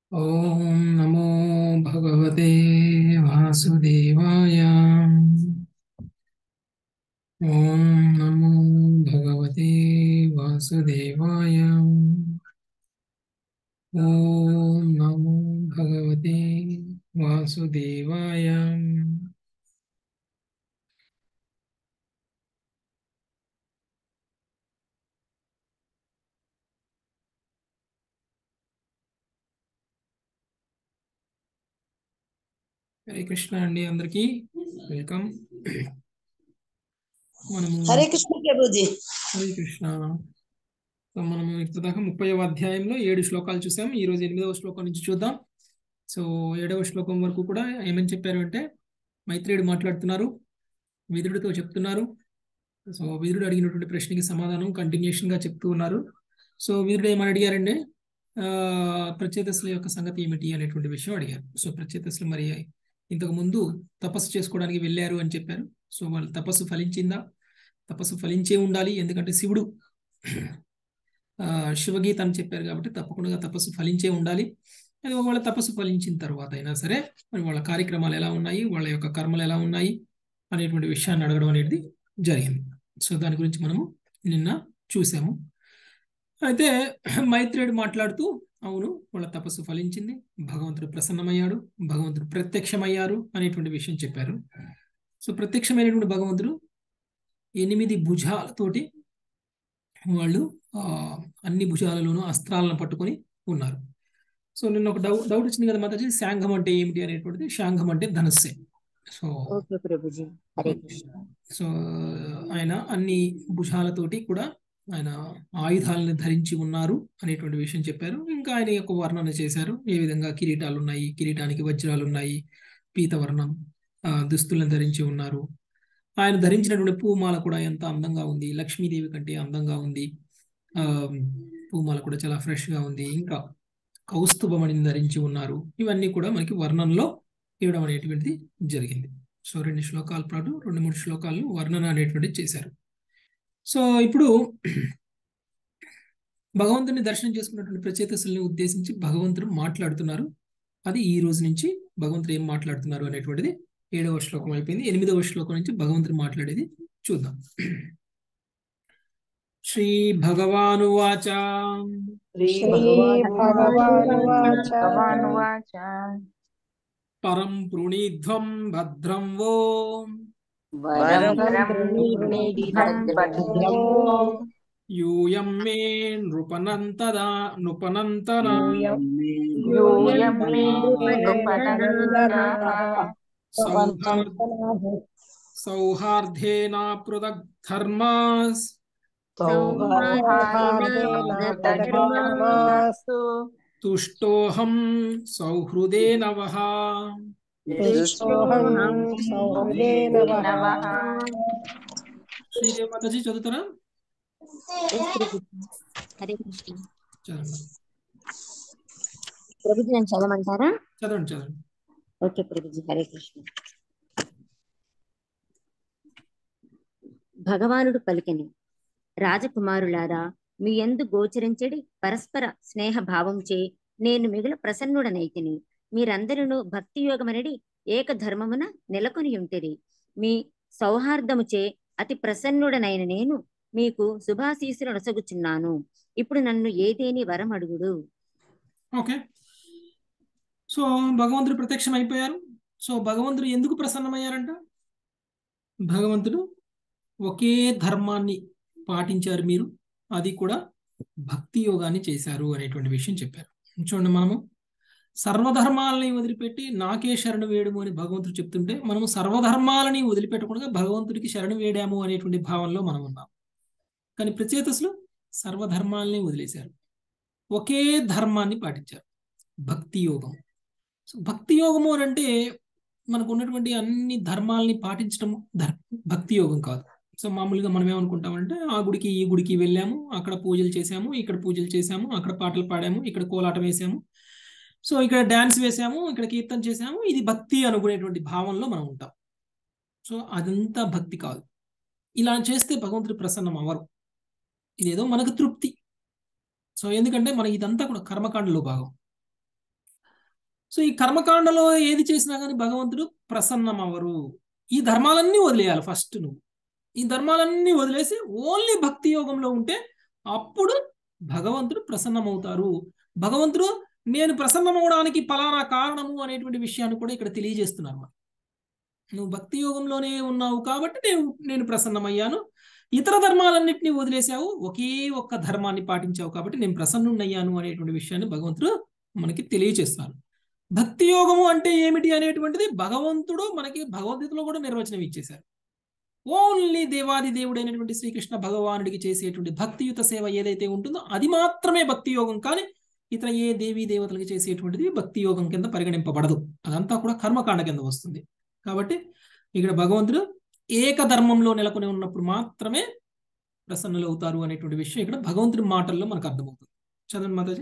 ॐ नमो भगवते वासुदेवाय ॐ नमो भगवते वासुदेवाय ॐ नमो भगवते वासुदेवाय హరే కృష్ణ అండి అందరికీ వెల్కమ్ మనము హరే కృష్ణ ప్రభుజీ హరే కృష్ణ సో మనము ఇప్పటిదాకా ముప్పైవ అధ్యాయంలో ఏడు శ్లోకాలు చూసాం ఈ రోజు ఎనిమిదవ శ్లోకం నుంచి చూద్దాం సో ఏడవ శ్లోకం వరకు కూడా ఏమని చెప్పారు అంటే మైత్రేయుడు మాట్లాడుతున్నారు విదురుడితో చెప్తున్నారు సో విదురుడు అడిగినటువంటి ప్రశ్నకి సమాధానం కంటిన్యూషన్ గా చెప్తూ ఉన్నారు సో విదురుడు ఏమని అడిగారండి ఆ ప్రచేతస్సుల యొక్క సంగతి ఏమిటి అనేటువంటి విషయం అడిగారు సో ప్రచేతస్సులు మరి ఇంతకు ముందు తపస్సు చేసుకోవడానికి వెళ్ళారు అని చెప్పారు సో వాళ్ళు తపస్సు ఫలించిందా తపస్సు ఫలించే ఉండాలి ఎందుకంటే శివుడు ఆ శివగీత అని చెప్పారు కాబట్టి తప్పకుండా తపస్సు ఫలించే ఉండాలి అది ఒకవేళ తపస్సు ఫలించిన తర్వాత అయినా సరే మరి వాళ్ళ కార్యక్రమాలు ఎలా ఉన్నాయి వాళ్ళ యొక్క కర్మలు ఎలా ఉన్నాయి అనేటువంటి విషయాన్ని అడగడం అనేది జరిగింది సో దాని గురించి మనము నిన్న చూసాము అయితే మైత్రేయుడు మాట్లాడుతూ అవును వాళ్ళ తపస్సు ఫలించింది భగవంతుడు ప్రసన్నమయ్యాడు భగవంతుడు ప్రత్యక్షమయ్యారు అనేటువంటి విషయం చెప్పారు సో ప్రత్యక్షమైనటువంటి భగవంతుడు ఎనిమిది భుజాలతోటి వాళ్ళు ఆ అన్ని భుజాలలోనూ అస్త్రాలను పట్టుకొని ఉన్నారు సో నిన్న ఒక డౌట్ డౌట్ వచ్చింది కదా మాతాజీ శాంఘం అంటే ఏమిటి అనేటువంటిది శాంఘం అంటే ధనస్సే సో ఓకే ప్రభుజీ హరే కృష్ణ సో ఆయన అన్ని భుజాలతోటి కూడా ఆయన ఆయుధాలను ధరించి ఉన్నారు అనేటువంటి విషయం చెప్పారు ఇంకా ఆయన యొక్క వర్ణన చేశారు ఏ విధంగా కిరీటాలు ఉన్నాయి కిరీటానికి వజ్రాలు ఉన్నాయి పీతవర్ణం ఆ దుస్తులను ధరించి ఉన్నారు ఆయన ధరించినటువంటి పూమాల కూడా ఎంత అందంగా ఉంది లక్ష్మీదేవి కంటే అందంగా ఉంది ఆ పూమాల కూడా చాలా ఫ్రెష్ గా ఉంది ఇంకా కౌస్తుభమణిని ధరించి ఉన్నారు ఇవన్నీ కూడా మనకి వర్ణనలో ఇవ్వడం అనేటువంటిది జరిగింది సో రెండు శ్లోకాల పాటు రెండు మూడు శ్లోకాలను వర్ణన అనేటువంటిది చేశారు సో ఇప్పుడు భగవంతుని దర్శనం చేసుకున్నటువంటి ప్రచేతసుల్ని ఉద్దేశించి భగవంతుడు మాట్లాడుతున్నారు అది ఈ రోజు నుంచి భగవంతుడు ఏం మాట్లాడుతున్నారు అనేటువంటిది ఏడవ శ్లోకం అయిపోయింది ఎనిమిదవ శ్లోకం నుంచి భగవంతుడు మాట్లాడేది చూద్దాం శ్రీ భగవానువాచ శ్రీ భగవానువాచ పరం ప్రణీధ్వం భద్రం వో యూయం మే నృపనంతదా నృపనంతన సౌహార్ సౌహార్దేనా పృథక్ ధర్మాస్ తుష్టోహం సౌహృదేన వహ శ్రీదేవి మాతాజీ చదువుతారా హరే కృష్ణ చదవండి ప్రభుజీ నేను చదవమంటారా చదవండి చదవండి ఓకే ప్రభుజీ హరే కృష్ణ భగవానుడు పలికెని రాజకుమారులారా మీ ఎందు గోచరించడి పరస్పర స్నేహ భావంచే నేను మిగుల ప్రసన్నుడనైతిని మీరందరూ భక్తి యోగమనడి ఏక ధర్మమున నెలకొని ఉంటిరి మీ సౌహార్దముచే అతి ప్రసన్నుడనైన నేను మీకు శుభాశీసులు నొసగుచున్నాను ఇప్పుడు నన్ను ఏదేని వరం అడుగుడు ఓకే సో భగవంతుడు ప్రత్యక్షం అయిపోయారు సో భగవంతుడు ఎందుకు ప్రసన్నమయ్యారంట భగవంతుడు ఒకే ధర్మాన్ని పాటించారు మీరు అది కూడా భక్తి యోగాన్ని చేశారు అనేటువంటి విషయం చెప్పారు చూడండి మనము సర్వధర్మాలని వదిలిపెట్టి నాకే శరణు వేయడము అని భగవంతుడు చెప్తుంటే మనము సర్వధర్మాలని వదిలిపెట్టకుండా భగవంతుడికి శరణు వేడాము అనేటువంటి భావనలో మనం ఉన్నాం కానీ ప్రచేతసులు సర్వధర్మాలని వదిలేశారు ఒకే ధర్మాన్ని పాటించారు భక్తి యోగం సో భక్తి యోగము అని అంటే మనకు ఉన్నటువంటి అన్ని ధర్మాలని పాటించడం భక్తి యోగం కాదు సో మామూలుగా మనం ఏమనుకుంటామంటే ఆ గుడికి ఈ గుడికి వెళ్ళాము అక్కడ పూజలు చేసాము ఇక్కడ పూజలు చేసాము అక్కడ పాటలు పాడాము ఇక్కడ కోలాటం వేసాము సో ఇక్కడ డాన్స్ వేసాము ఇక్కడ కీర్తన చేసాము ఇది భక్తి అనుకునేటువంటి భావంలో మనం ఉంటాం సో అదంతా భక్తి కాదు ఇలా చేస్తే భగవంతుడు ప్రసన్నం అవ్వరు ఇదేదో మనకు తృప్తి సో ఎందుకంటే మన ఇదంతా కూడా కర్మకాండలో భాగం సో ఈ కర్మకాండలో ఏది చేసినా కానీ భగవంతుడు ప్రసన్నం అవ్వరు ఈ ధర్మాలన్నీ వదిలేయాలి ఫస్ట్ నువ్వు ఈ ధర్మాలన్నీ వదిలేసి ఓన్లీ భక్తి యోగంలో ఉంటే అప్పుడు భగవంతుడు ప్రసన్నమవుతారు భగవంతుడు నేను ప్రసన్నమవడానికి పలానా కారణము అనేటువంటి విషయాన్ని కూడా ఇక్కడ తెలియజేస్తున్నారు మరి నువ్వు భక్తి యోగంలోనే ఉన్నావు కాబట్టి నేను నేను ప్రసన్నమయ్యాను ఇతర ధర్మాలన్నింటినీ వదిలేసావు ఒకే ఒక్క ధర్మాన్ని పాటించావు కాబట్టి నేను ప్రసన్నున్నయ్యాను అనేటువంటి విషయాన్ని భగవంతుడు మనకి తెలియజేస్తున్నారు భక్తి యోగము అంటే ఏమిటి అనేటువంటిది భగవంతుడు మనకి భగవద్గీతలో కూడా నిర్వచనం ఇచ్చేశారు ఓన్లీ దేవాది దేవుడు అయినటువంటి శ్రీకృష్ణ భగవానుడికి చేసేటువంటి భక్తియుత సేవ ఏదైతే ఉంటుందో అది మాత్రమే భక్తి యోగం కానీ ఇతర ఏ దేవీ దేవతలకి చేసేటువంటిది భక్తి యోగం కింద పరిగణింపబడదు అదంతా కూడా కర్మకాండ కింద వస్తుంది కాబట్టి ఇక్కడ భగవంతుడు ఏక ధర్మంలో నెలకొని ఉన్నప్పుడు మాత్రమే ప్రసన్నులు అవుతారు అనేటువంటి విషయం ఇక్కడ భగవంతుడి మాటల్లో మనకు అర్థమవుతుంది చదవండి మాతాజీ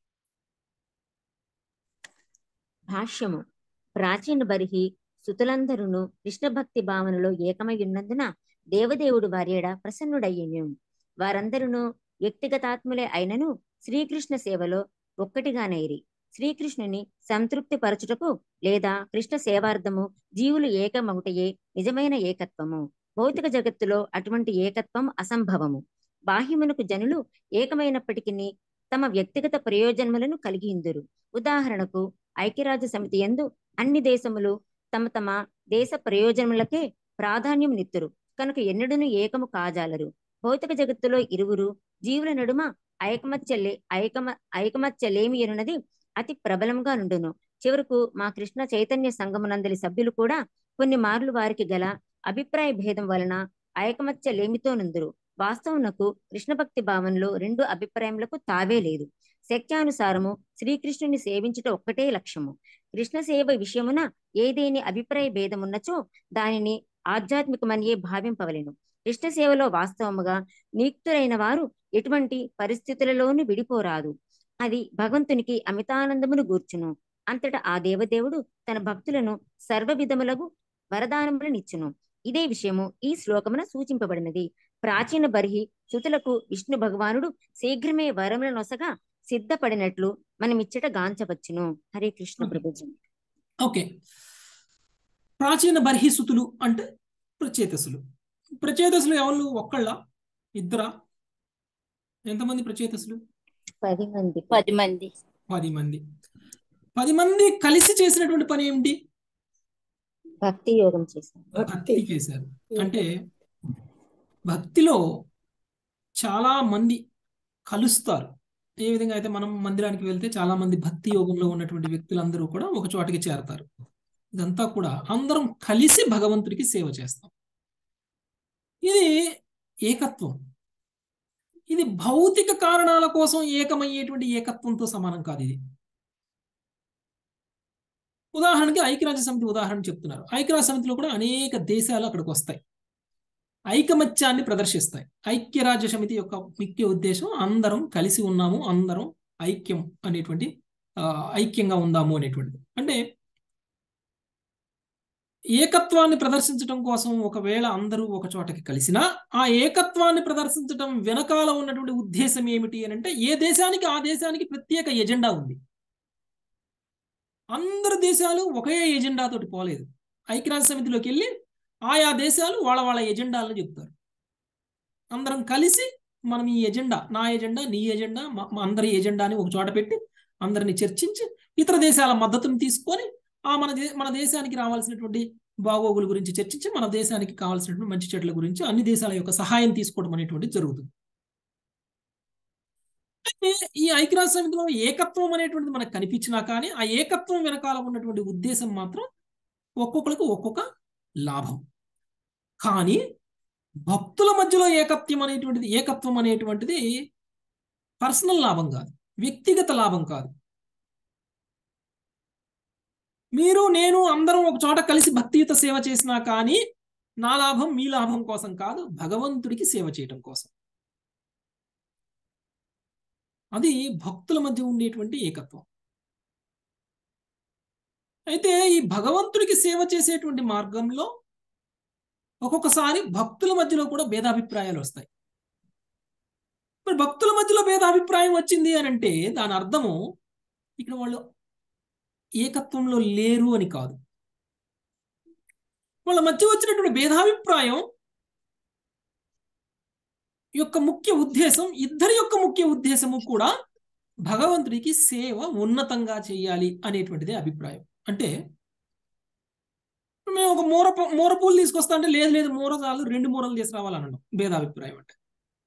భాష్యము ప్రాచీన బరిహి సుతులందరును కృష్ణ భక్తి భావనలో ఏకమై ఉన్నందున దేవదేవుడు వారేడ ప్రసన్నుడయ్యను వారందరూ వ్యక్తిగతాత్ములే అయినను శ్రీకృష్ణ సేవలో ఒక్కటిగానైరి శ్రీకృష్ణుని సంతృప్తి పరచుటకు లేదా కృష్ణ సేవార్థము జీవులు ఏకమగుటయే నిజమైన ఏకత్వము భౌతిక జగత్తులో అటువంటి ఏకత్వం అసంభవము బాహ్యమునకు జనులు ఏకమైనప్పటికీ తమ వ్యక్తిగత ప్రయోజనములను కలిగి ఇందురు ఉదాహరణకు ఐక్యరాజ్య సమితి యందు అన్ని దేశములు తమ తమ దేశ ప్రయోజనములకే ప్రాధాన్యం నిత్తురు కనుక ఎన్నడూను ఏకము కాజాలరు భౌతిక జగత్తులో ఇరువురు జీవుల నడుమ ఐకమత్యలే ఐకమ ఐకమత్యలేమి ఎనున్నది అతి ప్రబలంగా నుండును చివరకు మా కృష్ణ చైతన్య సంగమునందలి సభ్యులు కూడా కొన్ని మార్లు వారికి గల అభిప్రాయ భేదం వలన ఐకమత్యలేమితో నుందురు వాస్తవమునకు కృష్ణ భక్తి భావనలో రెండు అభిప్రాయములకు తావే లేదు శక్త్యానుసారము శ్రీకృష్ణుని సేవించుట ఒక్కటే లక్ష్యము కృష్ణ సేవ విషయమున ఏదేని అభిప్రాయ భేదమున్నచో దానిని ఆధ్యాత్మికమనియే భావింపవలెను కృష్ణ సేవలో వాస్తవముగా నియుక్తులైన వారు ఎటువంటి పరిస్థితులలోనూ విడిపోరాదు అది భగవంతునికి అమితానందమును గూర్చును అంతటా ఆ దేవదేవుడు తన భక్తులను సర్వ విధములగు వరదానములనిచ్చును ఇదే విషయము ఈ శ్లోకమున సూచింపబడినది ప్రాచీన బర్హి శృతులకు విష్ణు భగవానుడు శీఘ్రమే వరముల నొసగా సిద్ధపడినట్లు మనం ఇచ్చట గాంచవచ్చును హరే కృష్ణ Okay. ప్రభుజీ ఓకే ప్రాచీన బర్హిసుతులు అంటే ప్రచేతసులు ప్రచేతసులు ఎవరు ఒక్కళ్ళ ఇద్దరా ఎంతమంది ప్రచేతసులు పది మంది పది మంది పది మంది పది మంది కలిసి చేసినటువంటి పని ఏమిటి భక్తి యోగం చేశారు భక్తి చేశారు అంటే భక్తిలో చాలా మంది కలుస్తారు ఏ విధంగా అయితే మనం మందిరానికి వెళ్తే చాలా మంది భక్తి యోగంలో ఉన్నటువంటి వ్యక్తులందరూ కూడా ఒక చోటికి చేరతారు ఇదంతా కూడా అందరం కలిసి భగవంతుడికి సేవ చేస్తాం ఇది ఏకత్వం ఇది భౌతిక కారణాల కోసం ఏకమయ్యేటువంటి ఏకత్వంతో సమానం కాదు ఇది ఉదాహరణకి ఐక్యరాజ్య సమితి ఉదాహరణ చెప్తున్నారు ఐక్యరాజ్య సమితిలో కూడా అనేక దేశాలు అక్కడికి వస్తాయి ఐకమత్యాన్ని ప్రదర్శిస్తాయి ఐక్యరాజ్య సమితి యొక్క ముఖ్య ఉద్దేశం అందరం కలిసి ఉన్నాము అందరం ఐక్యం అనేటువంటి ఆ, ఐక్యంగా ఉందాము అనేటువంటిది అంటే ఏకత్వాన్ని ప్రదర్శించడం కోసం ఒకవేళ అందరూ ఒక చోటకి కలిసినా ఆ ఏకత్వాన్ని ప్రదర్శించడం వెనకాల ఉన్నటువంటి ఉద్దేశం ఏమిటి అని అంటే ఏ దేశానికి ఆ దేశానికి ప్రత్యేక ఎజెండా ఉంది అందరు దేశాలు ఒకే ఎజెండాతోటి పోలేదు ఐక్యరాజ్య సమితిలోకి వెళ్ళి ఆయా దేశాలు వాళ్ళ వాళ్ళ ఎజెండాలను చెప్తారు అందరం కలిసి మనం ఈ ఎజెండా నా ఎజెండా నీ ఎజెండా మా- మా అందరి ఎజెండాని ఒక చోట పెట్టి అందరిని చర్చించి ఇతర దేశాల మద్దతును తీసుకొని ఆ మన దే మన దేశానికి రావాల్సినటువంటి బాగోగుల గురించి చర్చించి మన దేశానికి కావాల్సినటువంటి మంచి చెట్ల గురించి అన్ని దేశాల యొక్క సహాయం తీసుకోవడం అనేటువంటిది జరుగుతుంది అయితే ఈ ఐక్యరాజ్య సమితిలో ఏకత్వం అనేటువంటిది మనకు కనిపించినా కానీ ఆ ఏకత్వం వెనకాల ఉన్నటువంటి ఉద్దేశం మాత్రం ఒక్కొక్కరికి ఒక్కొక్క లాభం కానీ భక్తుల మధ్యలో ఏకత్వం అనేటువంటిది ఏకత్వం అనేటువంటిది పర్సనల్ లాభం కాదు వ్యక్తిగత లాభం కాదు మీరు నేను అందరం ఒక చోట కలిసి భక్తియుత సేవ చేసినా కానీ నా లాభం మీ లాభం కోసం కాదు భగవంతుడికి సేవ చేయటం కోసం అది భక్తుల మధ్య ఉండేటువంటి ఏకత్వం అయితే ఈ భగవంతుడికి సేవ చేసేటువంటి మార్గంలో ఒక్కొక్కసారి భక్తుల మధ్యలో కూడా భేదాభిప్రాయాలు వస్తాయి మరి భక్తుల మధ్యలో భేదాభిప్రాయం వచ్చింది అని అంటే దాని అర్థము ఇక్కడ వాళ్ళు ఏకత్వంలో లేరు అని కాదు వాళ్ళ మధ్య వచ్చినటువంటి భేదాభిప్రాయం యొక్క ముఖ్య ఉద్దేశం ఇద్దరి యొక్క ముఖ్య ఉద్దేశము కూడా భగవంతుడికి సేవ ఉన్నతంగా చేయాలి అనేటువంటిదే అభిప్రాయం అంటే మేము ఒక మూర పూ- మూర పూలు తీసుకొస్తా అంటే లేదు లేదు మూర చాలు రెండు మూరలు తీసుకురావాలనడం భేదాభిప్రాయం అంటే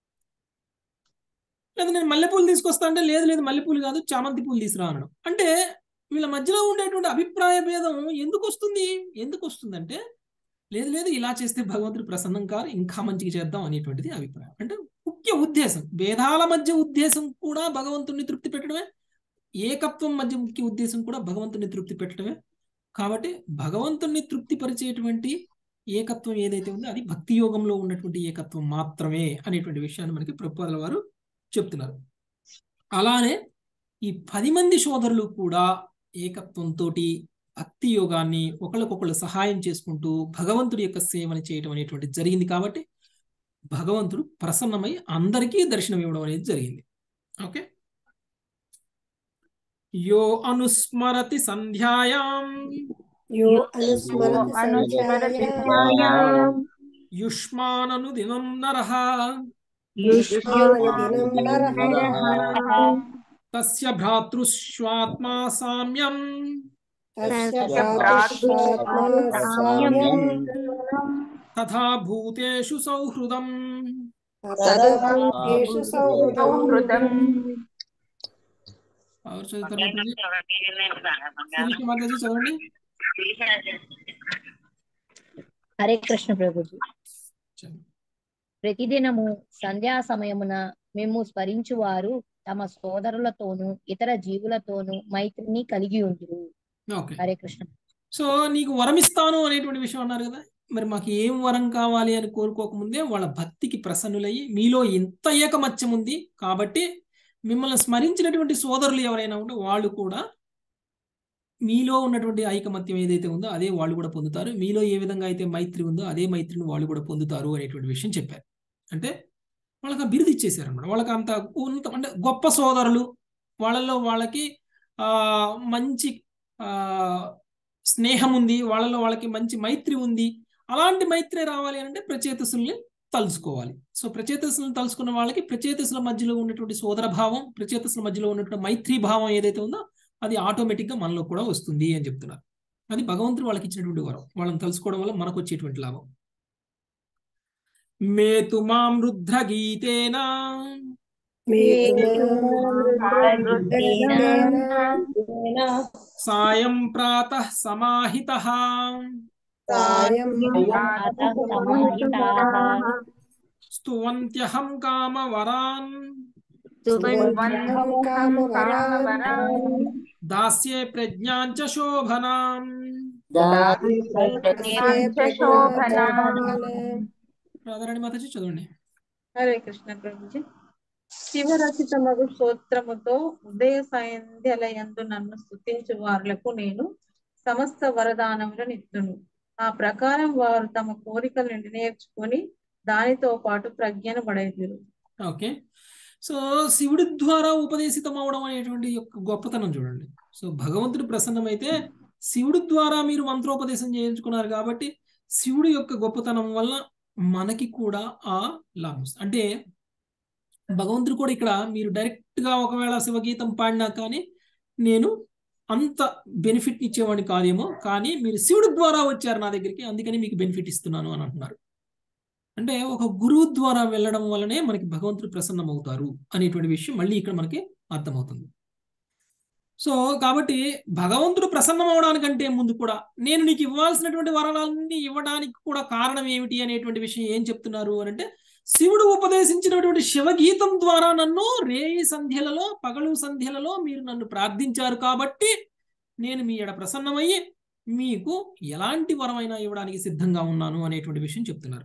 లేదా నేను మల్లెపూలు తీసుకొస్తా అంటే లేదు లేదు మల్లెపూలు కాదు చామంతి పూలు తీసుకురా అనడం అంటే వీళ్ళ మధ్యలో ఉండేటువంటి అభిప్రాయ భేదం ఎందుకు వస్తుంది ఎందుకు వస్తుందంటే లేదు లేదు ఇలా చేస్తే భగవంతుడు ప్రసన్నం కాదు ఇంకా మంచిగా చేద్దాం అనేటువంటిది అభిప్రాయం అంటే ముఖ్య ఉద్దేశం భేదాల మధ్య ఉద్దేశం కూడా భగవంతుడిని తృప్తి పెట్టడమే ఏకత్వం మధ్య ముఖ్య ఉద్దేశం కూడా భగవంతుని తృప్తి పెట్టడమే కాబట్టి భగవంతుణ్ణి తృప్తిపరిచేటువంటి ఏకత్వం ఏదైతే ఉందో అది భక్తి యోగంలో ఉన్నటువంటి ఏకత్వం మాత్రమే అనేటువంటి విషయాన్ని మనకి ప్రభుపాదుల వారు చెప్తున్నారు అలానే ఈ పది మంది సోదరులు కూడా ఏకత్వంతో భక్తి యోగాన్ని ఒకళ్ళకొకళ్ళు సహాయం చేసుకుంటూ భగవంతుడి యొక్క సేవని చేయడం అనేటువంటి జరిగింది కాబట్టి భగవంతుడు ప్రసన్నమై అందరికీ దర్శనం ఇవ్వడం అనేది జరిగింది ఓకే యో అనుస్మరతి సంధ్యాయాం యో అనుస్మరతి సంధ్యాయాం యుష్మానను దినం నరః యుష్మానదినం నరః తస్య భ్రాతృష్వాత్మా సామ్యం తస్య భ్రాతృష్వాత్మా సామ్యం తథా భూతేషు సౌహృదం తదభూతేషు సౌహృదం ఎవరు చదువుతారు మాతాజీ? శిరీష మాతాజీ చదవండి హరే కృష్ణ ప్రభుజీ చదవండి. ప్రతిదినము సంధ్యా సమయమున మేము స్మరించువారు తమ సోదరులతోనూ ఇతర జీవులతోనూ మైత్రిని కలిగి ఉంటురు ఓకే హరే కృష్ణ సో నీకు వరం ఇస్తాను అనేటువంటి విషయం అన్నారు కదా మరి మాకు ఏం వరం కావాలి అని కోరుకోకముందే వాళ్ళ భక్తికి ప్రసన్నులయ్యి మీలో ఇంత ఏకమత్యం ఉంది కాబట్టి మిమ్మల్ని స్మరించినటువంటి సోదరులు ఎవరైనా ఉంటే వాళ్ళు కూడా మీలో ఉన్నటువంటి ఐకమత్యం ఏదైతే ఉందో అదే వాళ్ళు కూడా పొందుతారు మీలో ఏ విధంగా అయితే మైత్రి ఉందో అదే మైత్రిని వాళ్ళు కూడా పొందుతారు అనేటువంటి విషయం చెప్పారు అంటే వాళ్ళకి ఆ బిరుదు ఇచ్చేసారు అనమాట వాళ్ళకి అంత ఉన్నత అంటే గొప్ప సోదరులు వాళ్ళలో వాళ్ళకి ఆ మంచి ఆ స్నేహం ఉంది వాళ్ళలో వాళ్ళకి మంచి మైత్రి ఉంది అలాంటి మైత్రి రావాలి అని అంటే ప్రచేతసుల్ని తలుసుకోవాలి సో ప్రచేతసులను తలుసుకున్న వాళ్ళకి ప్రచేతసుల మధ్యలో ఉన్నటువంటి సోదర భావం ప్రచేతసుల మధ్యలో ఉన్నటువంటి మైత్రి భావం ఏదైతే ఉందో అది ఆటోమేటిక్ గా మనలో కూడా వస్తుంది అని చెప్తున్నారు అది భగవంతుడు వాళ్ళకి ఇచ్చినటువంటి వరం వాళ్ళని తలుసుకోవడం వల్ల మనకు వచ్చేటువంటి లాభం మేతు మాం రుద్ర గీతేనా సాయం ప్రాతః సమాహితః సాయం స్తువంత్యహం కామవరాన్ సువంత్యహం కామవరాన్ దాస్యే ప్రజ్ఞాంచ శోభనాం దాస్యే ప్రజ్ఞానాం రాధారాణి మాతాజీ చదవండి హరే కృష్ణ ప్రభుజీ శివరచితమగు స్తోత్రముతో ఉదయ సాయంధ్యలయందు నన్ను స్తుతించు వారులకు నేను సమస్త వరదానములను ఇత్తును ఆ ప్రకారం వారు తమ కోరికలను నిర్ణయించుకొని దానితో పాటు ప్రజ్ఞను పడేదురు ఓకే సో శివుడి ద్వారా ఉపదేశితం అవడం అనేటువంటి యొక్క గొప్పతనం చూడండి సో భగవంతుడు ప్రసన్నమైతే శివుడి ద్వారా మీరు మంత్రోపదేశం చేయించుకున్నారు కాబట్టి శివుడి యొక్క గొప్పతనం వల్ల మనకి కూడా ఆ లాభం వస్తుంది. అంటే భగవంతుడు కూడా ఇక్కడ మీరు డైరెక్ట్ గా ఒకవేళ శివగీతం పాడినా కానీ నేను అంత బెనిఫిట్ ఇచ్చేవాడిని కాదేమో కానీ మీరు శివుడి ద్వారా వచ్చారు నా దగ్గరికి అందుకని మీకు బెనిఫిట్ ఇస్తున్నాను అని అంటున్నారు అంటే ఒక గురువు ద్వారా వెళ్ళడం వల్లనే మనకి భగవంతుడు ప్రసన్నం అవుతారు అనేటువంటి విషయం మళ్ళీ ఇక్కడ మనకి అర్థమవుతుంది సో కాబట్టి భగవంతుడు ప్రసన్నం అవడానికంటే ముందు కూడా నేను నీకు ఇవ్వాల్సినటువంటి వరాలన్నీ ఇవ్వడానికి కూడా కారణం ఏమిటి అనేటువంటి విషయం ఏం చెప్తున్నారు అని అంటే శివుడు ఉపదేశించినటువంటి శివగీతం ద్వారా నన్ను రేయి సంధ్యలలో పగలు సంధ్యలలో మీరు నన్ను ప్రార్థించారు కాబట్టి నేను మీ ఎడ ప్రసన్నమయ్యి మీకు ఎలాంటి వరమైనా ఇవ్వడానికి సిద్ధంగా ఉన్నాను అనేటువంటి విషయం చెప్తున్నారు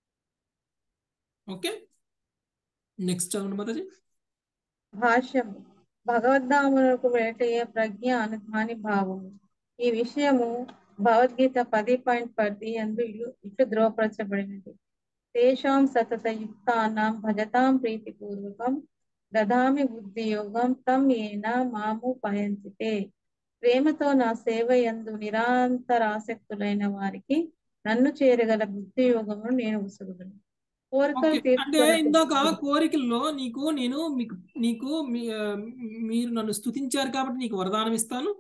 ఓకే నెక్స్ట్ చదవండి మాతాజీ భాష్యము భగవద్ధాములకు వేటయ్యే ప్రజ్ఞ అనుధాని భావము ఈ విషయము భగవద్గీత పది పాయింట్ పది అందు ఇలు- ఇట్లు ధ్రువపరచబడినది తేషాం సతత యుక్తానాం భజతాం ప్రీతిపూర్వకం దదామి బుద్ధి యోగం తం ఏన మాము పయంతితే ప్రేమతో నా సేవ యందు నిరంతరాసక్తులైన వారికి నన్ను చేరగల బుద్ధి యోగమును నేను ఉసుగుదును కోరికలు ఓకే అంటే ఇందాక తీర్చుకొనుటకు కోరికల్లో నీకు నేను మీకు నీకు మీ- ఆ, మీరు నన్ను స్తుతించారు కాబట్టి నీకు వరదానం ఇస్తాను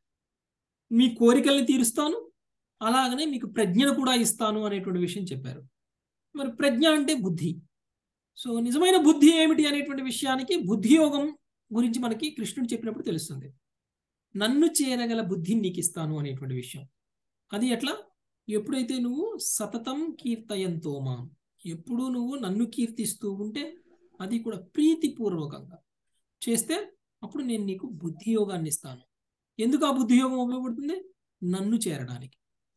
మీ కోరికల్ని తీరుస్తాను అలాగనే మీకు ప్రజ్ఞను కూడా ఇస్తాను అనేటువంటి విషయం చెప్పారు మరి ప్రజ్ఞ అంటే బుద్ధి సో నిజమైన బుద్ధి ఏమిటి అనేటువంటి విషయానికి బుద్ధి యోగం గురించి మనకి కృష్ణుడు చెప్పినప్పుడు తెలుస్తుంది నన్ను చేరగల బుద్ధిని నీకు ఇస్తాను అనేటువంటి విషయం అది ఎట్లా ఎప్పుడైతే నువ్వు సతతం కీర్తయంతో మాం ఎప్పుడు నువ్వు నన్ను కీర్తిస్తూ ఉంటే అది కూడా ప్రీతిపూర్వకంగా చేస్తే అప్పుడు నేను నీకు బుద్ధి యోగాన్ని ఇస్తాను ఎందుకు ఆ బుద్ధి యోగం ఉపయోగపడుతుంది నన్ను చేరడానికి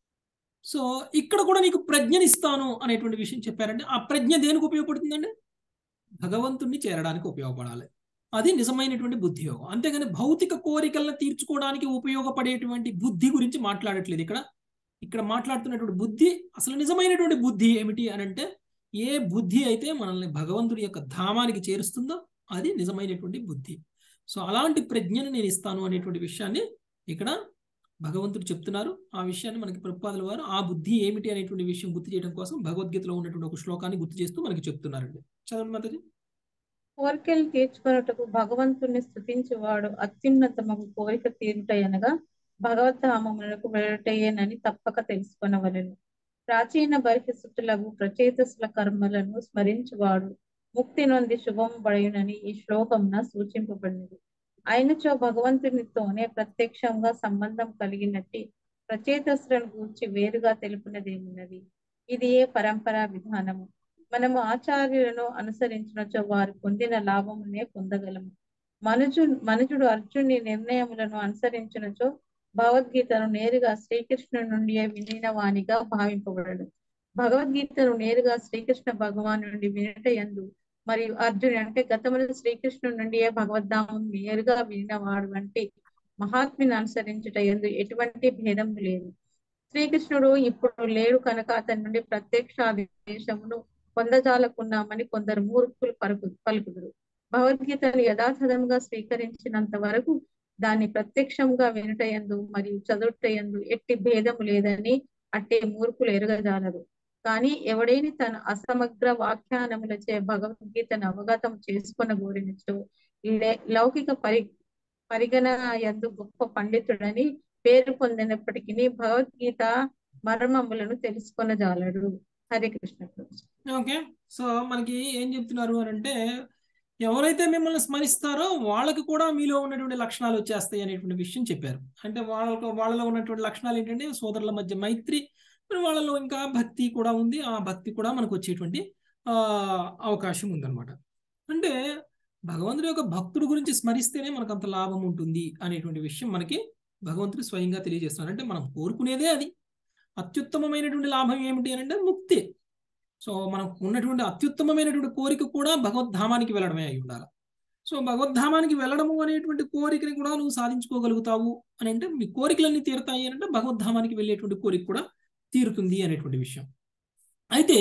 సో ఇక్కడ కూడా నీకు ప్రజ్ఞని ఇస్తాను అనేటువంటి విషయం చెప్పారంటే ఆ ప్రజ్ఞ దేనికి ఉపయోగపడుతుందండి భగవంతుణ్ణి చేరడానికి ఉపయోగపడాలి అది నిజమైనటువంటి బుద్ధి యోగం అంతేగాని భౌతిక కోరికలను తీర్చుకోవడానికి ఉపయోగపడేటువంటి బుద్ధి గురించి మాట్లాడట్లేదు ఇక్కడ ఇక్కడ మాట్లాడుతున్నటువంటి బుద్ధి అసలు నిజమైనటువంటి బుద్ధి ఏమిటి అని అంటే ఏ బుద్ధి అయితే మనల్ని భగవంతుడి యొక్క ధామానికి చేరుస్తుందో అది నిజమైనటువంటి బుద్ధి సో అలాంటి ప్రజ్ఞను నేను ఇస్తాను అనేటువంటి విషయాన్ని ఇక్కడ భగవంతుడు చెప్తున్నారు ఆ విషయాన్ని మనకి ప్రభుపాదుల వారు ఆ బుద్ధి ఏమిటి అనేటువంటి విషయం గుర్తు చేయడం కోసం భగవద్గీతలో ఉన్నటువంటి ఒక శ్లోకాన్ని గుర్తు చేస్తూ మనకి చెప్తున్నారండి చదవండి మాతాజీ కోరికలు తీర్చుకొనుటకు భగవంతుని స్థుతించువాడు అత్యున్నతమగు కోరిక తీరుటయనగా భగవద్ధామములకు వెళ్ళటయేనని తప్పక తెలుసుకొనవలెను ప్రాచీన బహిశుతులకు ప్రచేతసుల కర్మలను స్మరించువాడు ముక్తి నొంది శుభం పడయునని ఈ శ్లోకమున సూచింపబడినది అయినచో భగవంతునితోనే ప్రత్యక్షంగా సంబంధం కలిగినట్టి ప్రచేతసులను గూర్చి వేరుగా తెలుపునదేమున్నది ఇది ఏ పరంపరా విధానము మనము ఆచార్యులను అనుసరించినచో వారు పొందిన లాభమునే పొందగలము మనుజు మనుజుడు అర్జుని నిర్ణయములను అనుసరించినచో భగవద్గీతను నేరుగా శ్రీకృష్ణుడి నుండి వినిన వానిగా భావింపబడడు భగవద్గీతను నేరుగా శ్రీకృష్ణ భగవాన్ నుండి వినట యందు మరియు అర్జుని అంటే గతమున శ్రీకృష్ణుడి నుండి భగవద్ధామం నేరుగా వినినవాడు వంటి మహాత్మిని అనుసరించుట ఎందు ఎటువంటి భేదం లేదు శ్రీకృష్ణుడు ఇప్పుడు లేడు కనుక అతని నుండి ప్రత్యక్షాదేశమును పొందజాలకున్నామని కొందరు మూర్ఖులు పలుకు పలుకుదురు భగవద్గీతను యథాతథంగా స్వీకరించినంత వరకు దాన్ని ప్రత్యక్షంగా వినుటయందు మరియు చదువుటయందు ఎట్టి భేదము లేదని అట్టి మూర్ఖులు ఎరగజాలరు కానీ ఎవడైని తన అసమగ్ర వాఖ్యానములచే భగవద్గీతను అవగతం చేసుకున్న గోరినచో లౌకిక పరి పరిగణ యందు గొప్ప పండితుడని పేరు పొందినప్పటికీ భగవద్గీత మర్మములను తెలుసుకొనజాలడు హరే కృష్ణ ఓకే సో మనకి ఏం చెప్తున్నారు అని అంటే ఎవరైతే మిమ్మల్ని స్మరిస్తారో వాళ్ళకి కూడా మీలో ఉన్నటువంటి లక్షణాలు వచ్చేస్తాయి అనేటువంటి విషయం చెప్పారు అంటే వాళ్ళకు వాళ్ళలో ఉన్నటువంటి లక్షణాలు ఏంటంటే సోదరుల మధ్య మైత్రి మరి వాళ్ళలో ఇంకా భక్తి కూడా ఉంది ఆ భక్తి కూడా మనకు వచ్చేటువంటి ఆ అవకాశం ఉందన్నమాట అంటే భగవంతుడి యొక్క భక్తుడి గురించి స్మరిస్తేనే మనకు అంత లాభం ఉంటుంది అనేటువంటి విషయం మనకి భగవంతుడు స్వయంగా తెలియజేస్తున్నారు అంటే మనం కోరుకునేదే అది అత్యుత్తమమైనటువంటి లాభం ఏమిటి అని అంటే ముక్తి సో మనకు ఉన్నటువంటి అత్యుత్తమమైనటువంటి కోరిక కూడా భగవద్ధామానికి వెళ్ళడమే అయి ఉండాలి సో భగవద్ధామానికి వెళ్ళడము అనేటువంటి కోరికని కూడా నువ్వు సాధించుకోగలుగుతావు అని అంటే మీ కోరికలన్నీ తీరుతాయి అని అంటే భగవద్ధామానికి వెళ్ళేటువంటి కోరిక కూడా తీరుతుంది అనేటువంటి విషయం అయితే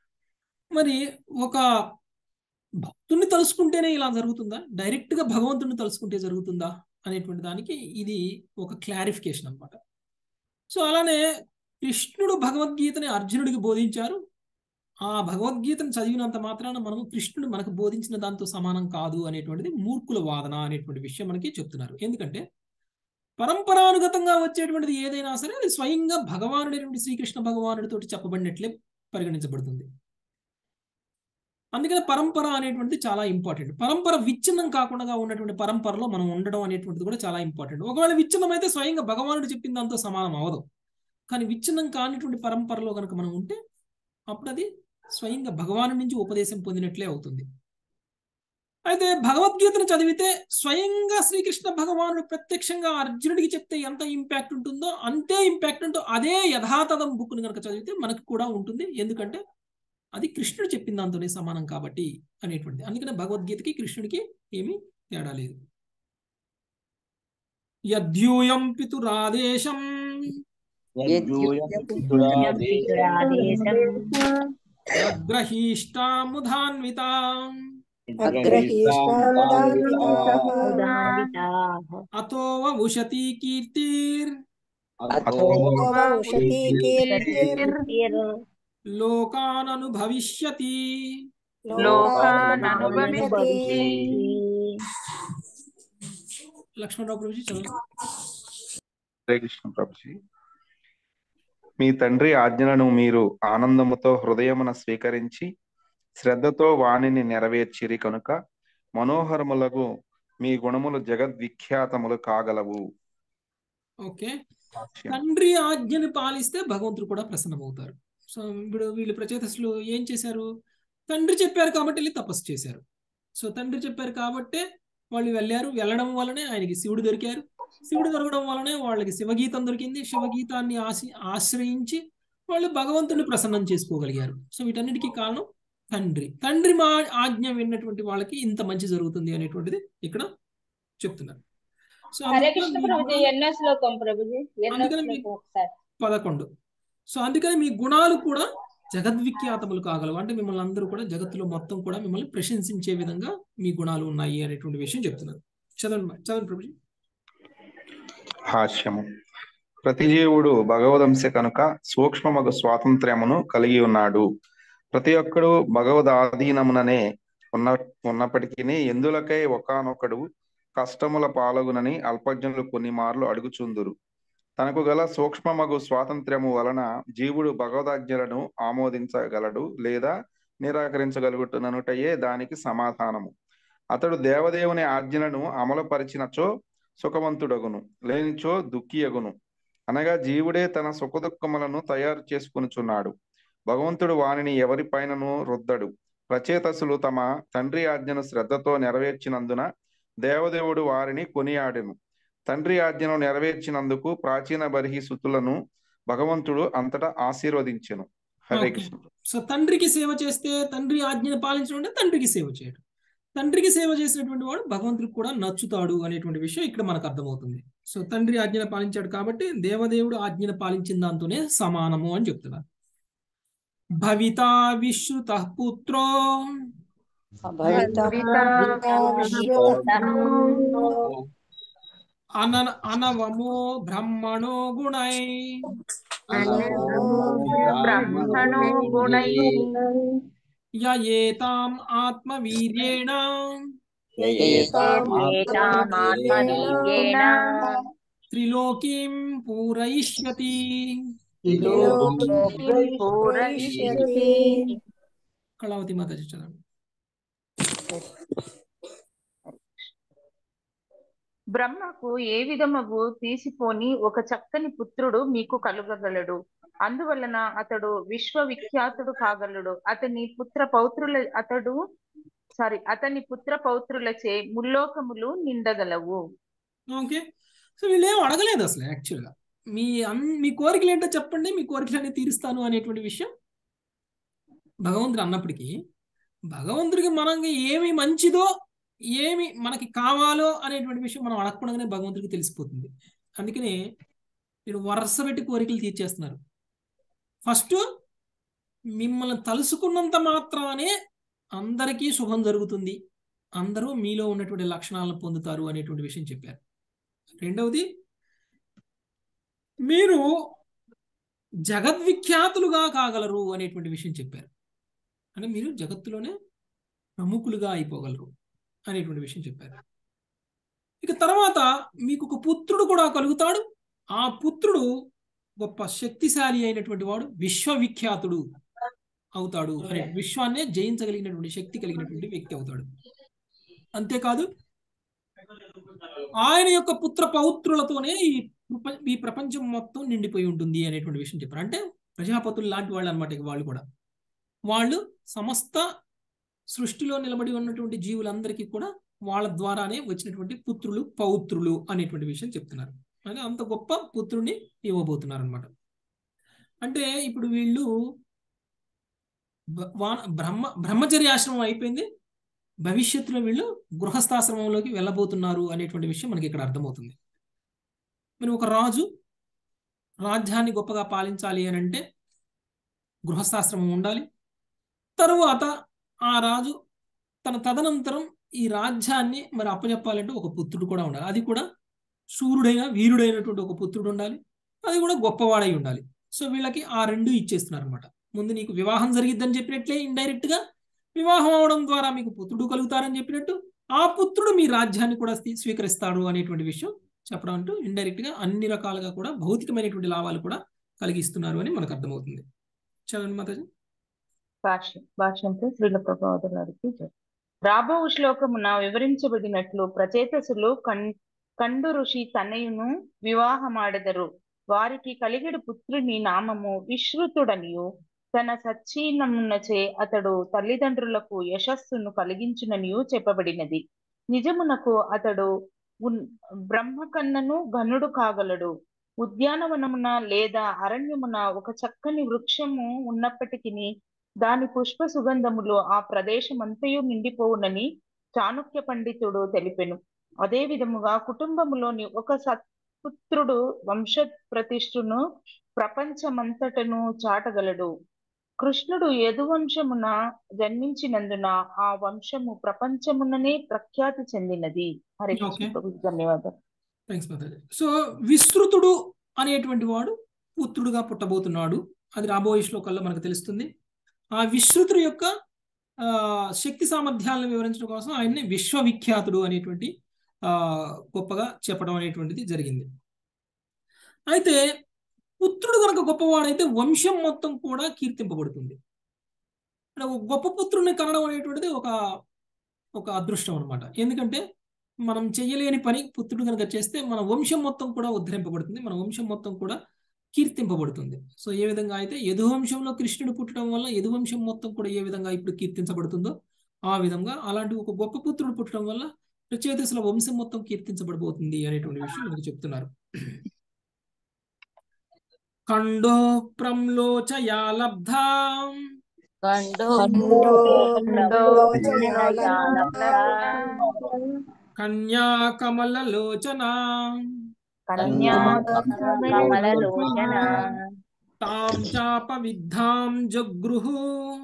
మరి ఒక భక్తుడిని తలుసుకుంటేనే ఇలా జరుగుతుందా డైరెక్ట్గా భగవంతుడిని తలుసుకుంటే జరుగుతుందా అనేటువంటి దానికి ఇది ఒక క్లారిఫికేషన్ అనమాట సో అలానే కృష్ణుడు భగవద్గీతని అర్జునుడికి బోధించారు ఆ భగవద్గీతను చదివినంత మాత్రాన మనం కృష్ణుడు మనకు బోధించిన దాంతో సమానం కాదు అనేటువంటిది మూర్ఖుల వాదన అనేటువంటి విషయం మనకి చెప్తున్నారు ఎందుకంటే పరంపరానుగతంగా వచ్చేటువంటిది ఏదైనా సరే అది స్వయంగా భగవానుడైనటువంటి శ్రీకృష్ణ భగవానుడితో చెప్పబడినట్లే పరిగణించబడుతుంది అందుకని పరంపర అనేటువంటిది చాలా ఇంపార్టెంట్ పరంపర విచ్ఛిన్నం కాకుండా ఉన్నటువంటి పరంపరలో మనం ఉండడం అనేటువంటిది కూడా చాలా ఇంపార్టెంట్ ఒకవేళ విచ్ఛిన్నం అయితే స్వయంగా భగవానుడు చెప్పిన దాంతో సమానం అవదు కానీ విచ్ఛిన్నం కానిటువంటి పరంపరలో కనుక మనం ఉంటే అప్పుడు అది స్వయంగా భగవాను నుంచి ఉపదేశం పొందినట్లే అవుతుంది అయితే భగవద్గీతను చదివితే స్వయంగా శ్రీకృష్ణ భగవానుడు ప్రత్యక్షంగా అర్జునుడికి చెప్తే ఎంత ఇంపాక్ట్ ఉంటుందో అంతే ఇంపాక్ట్ ఉంటూ అదే యథాతథం బుక్ను కనుక చదివితే మనకు కూడా ఉంటుంది ఎందుకంటే అది కృష్ణుడు చెప్పిన దాంతోనే సమానం కాబట్టి అనేటువంటిది అందుకనే భగవద్గీతకి కృష్ణుడికి ఏమీ తేడా లేదు యద్యూయం పితురాదేశం అగ్రహీష్టాముధాన్వితా అతో ఉషతి కీర్తిర్ అథో ఉషతి కీర్తిర్ లోకాననుభవిష్యతి లోకాననుభవిష్యతి లక్ష్మణరావు ప్రభుజీ చదువు హరే కృష్ణ ప్రభుజీ మీ తండ్రి ఆజ్ఞలను మీరు ఆనందముతో హృదయమున స్వీకరించి శ్రద్ధతో వాణిని నెరవేర్చిరి కనుక మనోహరములకు మీ గుణములు జగద్విఖ్యాతములు కాగలవు ఓకే తండ్రి ఆజ్ఞని పాలిస్తే భగవంతుడు కూడా ప్రసన్నమవుతారు సో ఇప్పుడు వీళ్ళు ప్రచేతసులు ఏం చేశారు తండ్రి చెప్పారు కాబట్టి వెళ్ళి తపస్సు చేశారు సో తండ్రి చెప్పారు కాబట్టే వాళ్ళు వెళ్ళారు వెళ్ళడం వల్లనే ఆయనకి శివుడు దొరికారు శివుడు దొరకడం వల్లనే వాళ్ళకి శివగీతం దొరికింది శివగీతాన్ని ఆశి ఆశ్రయించి వాళ్ళు భగవంతుని ప్రసన్నం చేసుకోగలిగారు సో వీటన్నిటికీ కారణం తండ్రి తండ్రి మా ఆజ్ఞ విన్నటువంటి వాళ్ళకి ఇంత మంచి జరుగుతుంది అనేటువంటిది ఇక్కడ చెప్తున్నారు సో హరే అందుకని కృష్ణ మీ ప్రభుజీ గుణాలు- ఎన్నో శ్లోకం ప్రభుజీ ఎన్నో అందుకని మీ- శ్లోకం ఒకసారి పదకొండు సో అందుకని మీ గుణాలు కూడా జగద్విఖ్యాతములు కాగలవు అంటే మిమ్మల్ని అందరూ కూడా జగత్తులో మొత్తం కూడా మిమ్మల్ని ప్రశంసించే విధంగా మీ గుణాలు ఉన్నాయి అనేటువంటి విషయం చెప్తున్నారు చదవండి చదవండి ప్రభుజీ హాస్యము ప్రతి జీవుడు భగవదంశ కనుక సూక్ష్మమగు స్వాతంత్ర్యమును కలిగి ఉన్నాడు ప్రతి ఒక్కడు భగవదాధీనముననే ఉన్న ఉన్నప్పటికీ ఎందులకై ఒకానొకడు కష్టముల పాలగునని అల్పజ్ఞులు కొన్ని మార్లు అడుగుచుందురు తనకు గల సూక్ష్మమగు స్వాతంత్ర్యము వలన జీవుడు భగవదాజ్ఞలను ఆమోదించగలడు లేదా నిరాకరించగలుగుతున్ననుటయే దానికి సమాధానము అతడు దేవదేవుని ఆజ్ఞలను అమలుపరిచినచో సుఖవంతుడగును లేనిచో దుఃఖియగును అనగా జీవుడే తన సుఖదుఖములను తయారు చేసుకొనుచున్నాడు భగవంతుడు వానిని ఎవరిపైనను రుద్దడు ప్రచేతసులు తమ తండ్రి ఆజ్ఞను శ్రద్ధతో నెరవేర్చినందున దేవదేవుడు వారిని కొనియాడెను తండ్రి ఆజ్ఞను నెరవేర్చినందుకు ప్రాచీన బర్హి సుతులను భగవంతుడు అంతటా ఆశీర్వదించెను హరే ఓకే. కృష్ణ సో తండ్రికి సేవ చేస్తే తండ్రి ఆజ్ఞను పాలించడం అంటే తండ్రికి సేవ చేయడం తండ్రికి సేవ చేసినటువంటి వాడు భగవంతుడికి కూడా నచ్చుతాడు అనేటువంటి విషయం ఇక్కడ మనకు అర్థమవుతుంది సో తండ్రి ఆజ్ఞను పాలించాడు కాబట్టి దేవదేవుడు ఆజ్ఞను పాలించిన దాంతోనే సమానము అని చెప్తున్నారు భవిత విశ్రుత పుత్రో అన అనవమో బ్రహ్మణో గుణై బ్రహ్మణో గుణై య ఏతాం ఆత్మవీర్యేణ ఏతామాత్మనీయేన త్రిలోకీం పూరయిష్యతి పూరయిష్యతి కళావతి మాతాజీ చదవండి బ్రహ్మకు ఏ విధమగు తీసిపోని ఒక చక్కని పుత్రుడు మీకు కలుగగలడు అందువలన అతడు విశ్వవిఖ్యాతుడు కాగలడు అతని పుత్ర పౌత్రుల అతడు సారీ అతని పుత్ర పౌత్రులచే ముల్లోకములు నిండగలవు ఓకే సో వీళ్ళు ఏం అడగలేదు అసలు యాక్చువల్గా మీ అన్ మీ కోరికలు ఏంటో చెప్పండి మీ కోరికలన్నీ తీరుస్తాను అనేటువంటి విషయం భగవంతుడు అన్నప్పటికీ భగవంతుడికి మనకి ఏమి మంచిదో ఏమి మనకి కావాలో అనేటువంటి విషయం మనం అడగకుండానే భగవంతుడికి తెలిసిపోతుంది అందుకనే మీరు వరుస పెట్టి కోరికలు తీర్చేస్తున్నారు ఫస్ట్ మిమ్మల్ని తలుసుకున్నంత మాత్రానే అందరికీ శుభం జరుగుతుంది అందరూ మీలో ఉన్నటువంటి లక్షణాలను పొందుతారు అనేటువంటి విషయం చెప్పారు రెండవది మీరు జగద్విఖ్యాతులుగా కాగలరు అనేటువంటి విషయం చెప్పారు అంటే మీరు జగత్తులోనే ప్రముఖులుగా అయిపోగలరు అనేటువంటి విషయం చెప్పారు ఇక తర్వాత మీకు ఒక పుత్రుడు కూడా కలుగుతాడు ఆ పుత్రుడు గొప్ప శక్తిశాలి అయినటువంటి వాడు విశ్వవిఖ్యాతుడు అవుతాడు అనే విశ్వాన్నే జయించగలిగినటువంటి శక్తి కలిగినటువంటి వ్యక్తి అవుతాడు అంతేకాదు ఆయన యొక్క పుత్ర పౌత్రులతోనే ఈ ప్రప- ఈ ప్రపంచం మొత్తం నిండిపోయి ఉంటుంది అనేటువంటి విషయం చెప్పారు అంటే ప్రజాపతులు లాంటి వాళ్ళు అనమాట వాళ్ళు కూడా వాళ్ళు సమస్త సృష్టిలో నిలబడి ఉన్నటువంటి జీవులందరికీ కూడా వాళ్ళ ద్వారానే వచ్చినటువంటి పుత్రులు పౌత్రులు అనేటువంటి విషయం చెప్తున్నారు అంటే అంత గొప్ప పుత్రుడిని ఇవ్వబోతున్నారు అనమాట అంటే ఇప్పుడు వీళ్ళు బ- వాన- బ్రహ్మ బ్రహ్మచర్య ఆశ్రమం అయిపోయింది భవిష్యత్తులో వీళ్ళు గృహస్థాశ్రమంలోకి వెళ్ళబోతున్నారు అనేటువంటి విషయం మనకి ఇక్కడ అర్థమవుతుంది మరి ఒక రాజు రాజ్యాన్ని గొప్పగా పాలించాలి అని అంటే గృహస్థాశ్రమం ఉండాలి తరువాత ఆ రాజు తన తదనంతరం ఈ రాజ్యాన్ని మరి అప్పచెప్పాలంటే ఒక పుత్రుడు కూడా ఉండాలి అది కూడా సూర్యుడైన వీరుడైనటువంటి ఒక పుత్రుడు ఉండాలి అది కూడా గొప్పవాడై ఉండాలి సో వీళ్ళకి ఆ రెండు ఇచ్చేస్తున్నారు అనమాట ముందు నీకు వివాహం జరిగిద్దని చెప్పినట్లే ఇండైరెక్ట్ గా వివాహం అవడం ద్వారా మీకు పుత్రుడు కలుగుతారని చెప్పినట్టు ఆ పుత్రుడు మీ రాజ్యాన్ని కూడా స్వీ- స్వీకరిస్తాడు అనేటువంటి విషయం చెప్పడం అంటూ ఇండైరెక్ట్ గా అన్ని రకాలుగా కూడా భౌతికమైనటువంటి లాభాలు కూడా కలిగిస్తున్నారు అని మనకు అర్థమవుతుంది చదవండి మాతాజీ భాష్యం భాష్యంతో శ్రీల ప్రభావత గారికి జై. రాబో శ్లోకమున వివరించబడినట్లు ప్రచేతసులు కం కండు ఋషి తనయును వివాహమాడెదరు వారికి కలిగెడు పుత్రుని నామము విశ్రుతుడనియు తన సచ్చీనమునచే అతడు తల్లిదండ్రులకు యశస్సును కలిగించుననియు చెప్పబడినది నిజమునకు అతడు ఉన్- బ్రహ్మ కన్నను ఘనుడు కాగలడు ఉద్యానవనమున లేదా అరణ్యమున ఒక చక్కని వృక్షము ఉన్నప్పటికీ దాని పుష్ప సుగంధములు ఆ ప్రదేశమంతయు నిండిపోవునని చాణక్య పండితుడు తెలిపెను అదే విధముగా కుటుంబములోని ఒక సత్పుత్రుడు వంశ ప్రతిష్ఠును ప్రపంచమంతటను చాటగలడు కృష్ణుడు యదువంశమున జన్మించినందున ఆ వంశము ప్రపంచముననే ప్రఖ్యాతి చెందినది హరే కృష్ణ Okay. ప్రభు ధన్యవాదాలు థ్యాంక్స్ మాతాజీ సో విస్తృతుడు అనేటువంటి వాడు పుత్రుడుగా పుట్టబోతున్నాడు అది రాబోయే శ్లోకాల్లో మనకు తెలుస్తుంది ఆ విశ్రుతుడు యొక్క ఆ, శక్తి సామర్థ్యాలను వివరించడం కోసం ఆయన్ని విశ్వవిఖ్యాతుడు అనేటువంటి ఆ, గొప్పగా చెప్పడం అనేటువంటిది జరిగింది అయితే పుత్రుడు కనుక గొప్పవాడైతే వంశం మొత్తం కూడా కీర్తింపబడుతుంది అంటే ఒక గొప్ప పుత్రుడిని కనడం అనేటువంటిది ఒక ఒక అదృష్టం అనమాట ఎందుకంటే మనం చెయ్యలేని పని పుత్రుడు కనుక చేస్తే మన వంశం మొత్తం కూడా ఉద్ధరింపబడుతుంది మన వంశం మొత్తం కూడా కీర్తింపబడుతుంది సో ఏ విధంగా అయితే యదువంశంలో కృష్ణుడు పుట్టడం వల్ల యదువంశం మొత్తం కూడా ఏ విధంగా ఇప్పుడు కీర్తించబడుతుందో ఆ విధంగా అలాంటి ఒక గొప్ప పుత్రుడు పుట్టడం వల్ల ప్రచేతసుల వంశం మొత్తం కీర్తించబడిపోతుంది అనేటువంటి విషయం మనకు చెప్తున్నారు ఖండో ప్రమ్లోచయా లబ్ధా కన్యా కమలలోచన కన్యాకమలలోచన తాం చాప విద్ధాం జగృహు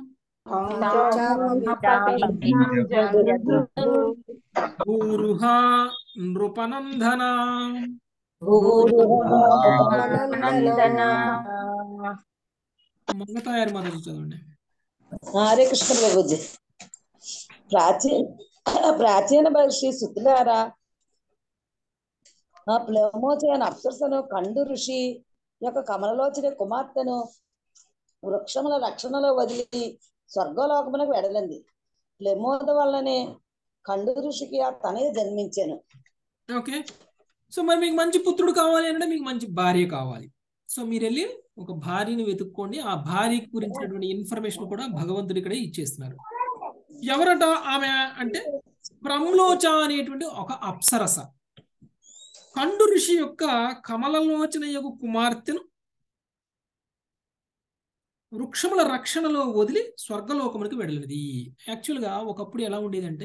ఊరుహ నృపనందన మంగతాయారు మాతాజీ చదవండి హరే కృష్ణ ప్రభుజీ ప్రాచీన ప్రాచీన మహర్షి సుతులారా ఆ ప్లవమోచైన అప్సరసను కండు ఋషి యొక్క కమలలోచన కుమార్తెను వృక్షముల రక్షణలో వదిలి స్వర్గలోకమునకు వెడలింది ప్లెమోద వల్లనే కండు ఋషికి ఆ తనయ జన్మించాను ఓకే సో మరి మీకు మంచి పుత్రుడు కావాలి అంటే మీకు మంచి భార్య కావాలి సో మీరు వెళ్ళి ఒక భార్యని వెతుక్కోండి ఆ భార్య గురించినటువంటి ఇన్ఫర్మేషన్ కూడా భగవంతుడు ఇక్కడే ఇచ్చేస్తున్నారు ఎవరట ఆమె అంటే ప్రమ్లోచ అనేటువంటి ఒక అప్సరస కండు ఋషి యొక్క కమలలోచన యొక్క కుమార్తెను వృక్షముల రక్షణలో వదిలి స్వర్గలోకమునికి వెళ్ళినది యాక్చువల్గా ఒకప్పుడు ఎలా ఉండేదంటే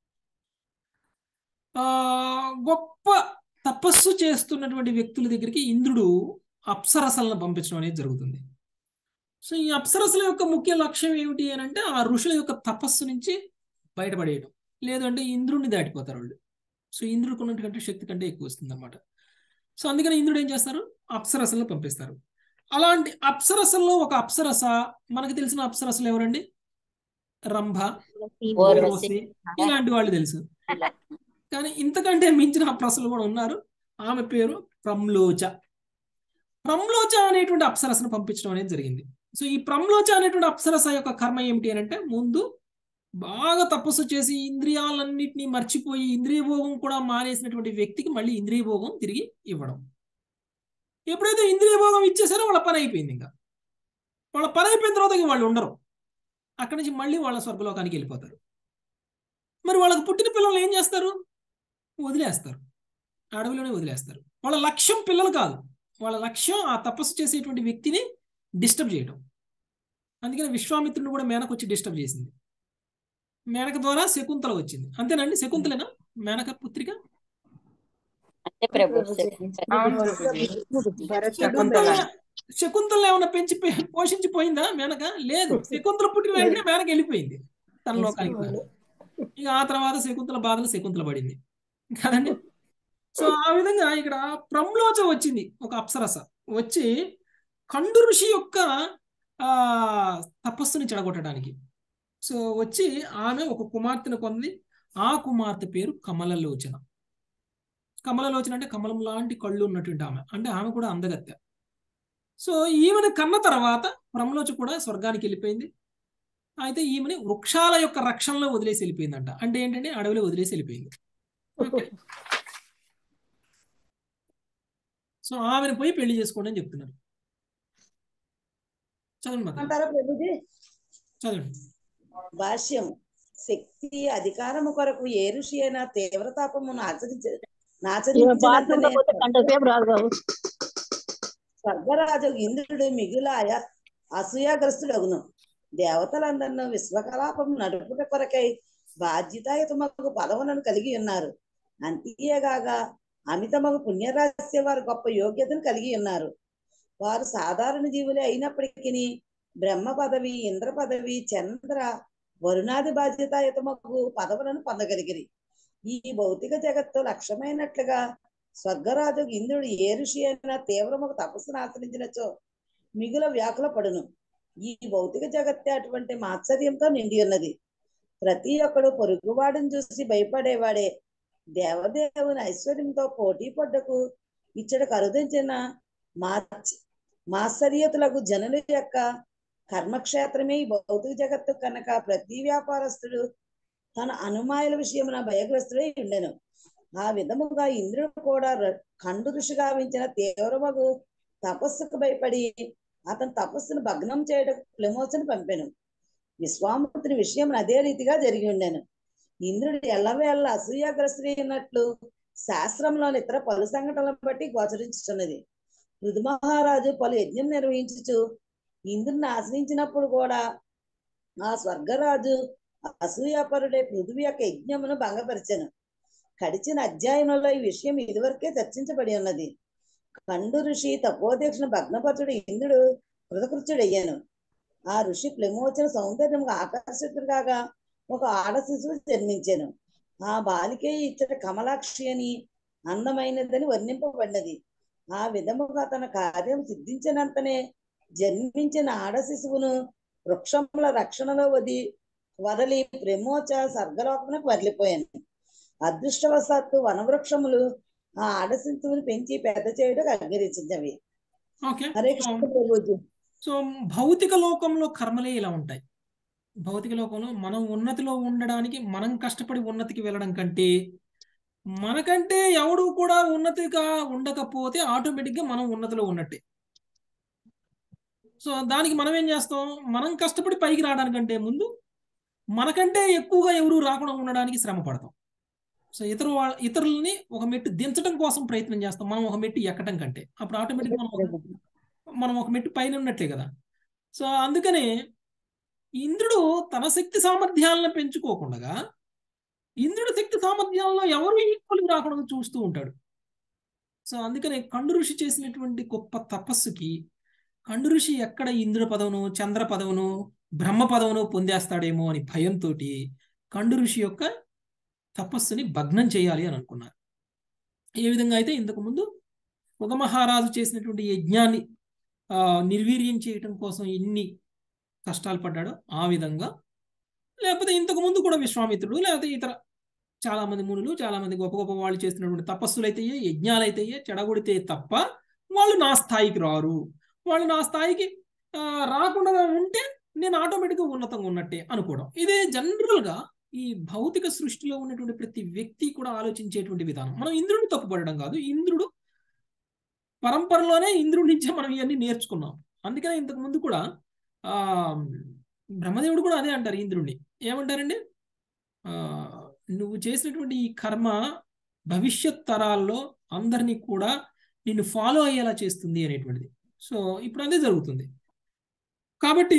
ఆ గొప్ప తపస్సు చేస్తున్నటువంటి వ్యక్తుల దగ్గరికి ఇంద్రుడు అప్సరసలను పంపించడం అనేది జరుగుతుంది సో ఈ అప్సరసల యొక్క ముఖ్య లక్ష్యం ఏమిటి అని అంటే ఆ ఋషుల యొక్క తపస్సు నుంచి బయటపడేయడం లేదంటే ఇంద్రుడిని దాటిపోతారు వాళ్ళు సో ఇంద్రుడికి ఉన్నటువంటి శక్తి కంటే ఎక్కువ వస్తుంది అనమాట సో అందుకని ఇంద్రుడు ఏం చేస్తారు అప్సరసలను పంపిస్తారు అలాంటి అప్సరసల్లో ఒక అప్సరస మనకు తెలిసిన అప్సరసలు ఎవరండి రంభ ఊర్వశి ఇలాంటి వాళ్ళు తెలుసు కానీ ఇంతకంటే మించిన అప్సరసలు కూడా ఉన్నారు ఆమె పేరు ప్రమ్లోచ ప్రమ్లోచ అనేటువంటి అప్సరసను పంపించడం అనేది జరిగింది సో ఈ ప్రమ్లోచ అనేటువంటి అప్సరస యొక్క కర్మ ఏమిటి అని అంటే ముందు బాగా తపస్సు చేసి ఇంద్రియాలన్నింటినీ మర్చిపోయి ఇంద్రియ భోగం కూడా మానేసినటువంటి వ్యక్తికి మళ్ళీ ఇంద్రియ భోగం తిరిగి ఇవ్వడం ఎప్పుడైతే ఇంద్రియ భోగం ఇచ్చేసారో వాళ్ళ పని అయిపోయింది ఇంకా వాళ్ళ పని అయిపోయిన తర్వాత ఇంక వాళ్ళు ఉండరు అక్కడి నుంచి మళ్ళీ వాళ్ళ స్వర్గలోకానికి వెళ్ళిపోతారు మరి వాళ్ళకి పుట్టిన పిల్లలు ఏం చేస్తారు వదిలేస్తారు అడవిలోనే వదిలేస్తారు వాళ్ళ లక్ష్యం పిల్లలు కాదు వాళ్ళ లక్ష్యం ఆ తపస్సు చేసేటువంటి వ్యక్తిని డిస్టర్బ్ చేయడం అందుకని విశ్వామిత్రుడు కూడా మేనకు వచ్చి డిస్టర్బ్ చేసింది మేనక ద్వారా శకుంతల వచ్చింది అంతేనండి శకుంతలేనా మేనక పుత్రిక అంటే ప్రభు అవును ప్రభుజీ శకుంతల శకుంతల ఏమైనా పెంచి పె- పోషించిపోయిందా మేనక లేదు శకుంతల పుట్టిన వెంటనే మేనక వెళ్ళిపోయింది తన లోకానికి ఇక ఆ తర్వాత శకుంతల బాధలు శకుంతల పడింది కదండి సో ఆ విధంగా ఇక్కడ ప్రమ్లోచ వచ్చింది ఒక అప్సరస వచ్చి కండు ఋషి యొక్క ఆ తపస్సుని చెడగొట్టడానికి సో వచ్చి ఆమె ఒక కుమార్తెను కొంది ఆ కుమార్తె పేరు కమలలోచన కమలలోచన అంటే కమలం లాంటి కళ్ళు ఉన్నటువంటి ఆమె అంటే ఆమె కూడా అందగత్తె సో ఈమెను కన్న తర్వాత ప్రమలోచ కూడా స్వర్గానికి వెళ్ళిపోయింది అయితే ఈమెని వృక్షాల యొక్క రక్షణలో వదిలేసి వెళ్ళిపోయిందంట అంటే ఏంటంటే అడవిలో వదిలేసి వెళ్ళిపోయింది ఓకే సో ఆమెను పోయి పెళ్లి చేసుకోండి అని చెప్తున్నారు చదవండి మాత అంటారా ప్రభుజీ చదవండి భాష్యం శక్తి అధికారము కొరకు ఏ ఋషి అయినా తీవ్రతాపమును ఆచరించ బాత్రూమ్ పోతే గంట సేపు రాదు బాబు స్వర్గరాజు ఇంద్రుడు మిగుల అయ- అసూయాగ్రస్తుడగును దేవతలందరినూ విశ్వకలాపం నడుపుట కొరకై బాధ్యతాయుతమగు పదవులను కలిగి ఉన్నారు అంతేగాక అమితమగు పుణ్యరాశి వారు గొప్ప యోగ్యతను కలిగి ఉన్నారు వారు సాధారణ జీవులే అయినప్పటికీ బ్రహ్మ పదవి ఇంద్ర పదవి చంద్ర వరుణాది బాధ్యతాయుతమగు పదవులను పొందగలిగిరి ఈ భౌతిక జగత్తు లక్ష్యమైనట్లుగా స్వర్గరాజు ఇంద్రుడు ఏ ఋషి అయినా తీవ్రముగా తపస్సును ఆచరించినచో మిగుల వ్యాకుల పడును ఈ భౌతిక జగత్తే అటువంటి మాత్సర్యంతో నిండి ఉన్నది ప్రతి ఒక్కడు పొరుగువాడిని చూసి భయపడేవాడే దేవదేవుని ఐశ్వర్యంతో పోటీ పడ్డకు ఇచ్చట కరుదించిన మాచ్ మాత్సర్యతులకు జనుల యొక్క కర్మక్షేత్రమే ఈ భౌతిక జగత్తు కనుక ప్రతి వ్యాపారస్తుడు తన అనుమాయుల విషయమున భయగ్రస్తుడై ఉండెను ఆ విధముగా ఇంద్రుడు కూడా ర- కండు ఋషి గావించిన తీవ్రమగు తపస్సుకు భయపడి అతని తపస్సును భగ్నం చేయడం క్లెమోసను పంపాను విశ్వామిత్రుని విషయం అదే రీతిగా జరిగి ఉండెను ఇంద్రుడు ఎల్లవేళ్ళ అసూయాగ్రస్తుడై ఉన్నట్లు శాస్త్రంలోని ఇతర పలు సంఘటనలను బట్టి గోచరించుతున్నది ఋతు మహారాజు పలు యజ్ఞం నిర్వహించుచు ఇంద్రుని ఆశ్రయించినప్పుడు కూడా ఆ స్వర్గరాజు అసూయాపరుడే పృథువి యొక్క యజ్ఞమును భంగపరిచెను గడిచిన అధ్యాయంలో ఈ విషయం ఇదివరకే చర్చించబడి ఉన్నది కండు ఋషి తపోదీక్షను భగ్నపరచుడు ఇంద్రుడు కృతకృత్యుడయ్యాను ఆ ఋషి ప్లమోచన సౌందర్యం ఆకర్షితుడు కాగా ఒక ఆడ శిశువు జన్మించాను ఆ బాలికే ఇచ్చట కమలాక్షి అని అందమైనదని వర్ణింపబడినది ఆ విధముగా తన కార్యం సిద్ధించినంతనే జన్మించిన ఆడ శిశువును వృక్షముల రక్షణలో వది వదలి ప్రేమోచ స్వర్గలోకమునకు వదిలిపోయాను అదృష్టవశాత్తు వనవృక్షములు ఆ ఆడ శిశువుని పెంచి పెద్ద చేయడం అంగీకరించినవి ఓకే హరే సో కృష్ణ ప్రభుజీ సో భౌతిక లోకంలో కర్మలే ఇలా ఉంటాయి భౌతిక లోకంలో మనం ఉన్నతిలో ఉండడానికి మనం కష్టపడి ఉన్నతికి వెళ్ళడం కంటే మనకంటే ఎవడు కూడా ఉన్నతిగా ఉండకపోతే ఆటోమేటిక్గా మనం ఉన్నతిలో ఉన్నట్టే సో దానికి మనం ఏం చేస్తాం మనం కష్టపడి పైకి రావడానికంటే ముందు మనకంటే ఎక్కువగా ఎవరు రాకుండా ఉండడానికి శ్రమ పడతాం సో ఇతర వాళ్ళ ఇతరులని ఒక మెట్టు దించడం కోసం ప్రయత్నం చేస్తాం మనం ఒక మెట్టు ఎక్కడం కంటే అప్పుడు ఆటోమేటిక్ మనం ఒక- మనం ఒక మెట్టు పైన ఉన్నట్లే కదా సో అందుకనే ఇంద్రుడు తన శక్తి సామర్థ్యాలను పెంచుకోకుండా ఇంద్రుడి శక్తి సామర్థ్యాల్లో ఎవరు ఈక్వల్ రాకుండా చూస్తూ ఉంటాడు సో అందుకనే కండు ఋషి చేసినటువంటి గొప్ప తపస్సుకి కండు ఋషి ఎక్కడ ఇంద్రుడి పదవును చంద్ర పదవును బ్రహ్మ పదవును పొందేస్తాడేమో అని భయంతో కండు ఋషి యొక్క తపస్సుని భగ్నం చేయాలి అని అనుకున్నారు ఏ విధంగా అయితే ఇంతకు ముందు మహారాజు చేసినటువంటి యజ్ఞాన్ని ఆ, నిర్వీర్యం చేయటం కోసం ఎన్ని కష్టాలు పడ్డాడో ఆ విధంగా లేకపోతే ఇంతకు ముందు కూడా విశ్వామిత్రుడు లేకపోతే ఇతర చాలా మంది మునులు చాలా మంది గొప్ప గొప్ప వాళ్ళు చేస్తున్నటువంటి తపస్సులు అయితే యజ్ఞాలు అయితే చెడగొడితే తప్ప వాళ్ళు నా స్థాయికి రారు వాళ్ళు నా స్థాయికి ఆ, రాకుండా ఉంటే నేను ఆటోమేటిక్గా ఉన్నతంగా ఉన్నట్టే అనుకోవడం ఇదే జనరల్గా ఈ భౌతిక సృష్టిలో ఉన్నటువంటి ప్రతి వ్యక్తి కూడా ఆలోచించేటువంటి విధానం మనం ఇంద్రుడిని తప్పుపడడం కాదు ఇంద్రుడు పరంపరలోనే ఇంద్రుడి నుంచే మనం ఇవన్నీ నేర్చుకున్నాం అందుకనే ఇంతకు ముందు కూడా ఆ బ్రహ్మదేవుడు కూడా అదే అంటారు ఇంద్రుడిని ఏమంటారండి ఆ నువ్వు చేసినటువంటి ఈ కర్మ భవిష్యత్ తరాల్లో అందరినీ కూడా నిన్ను ఫాలో అయ్యేలా చేస్తుంది అనేటువంటిది సో ఇప్పుడు అదే జరుగుతుంది కాబట్టి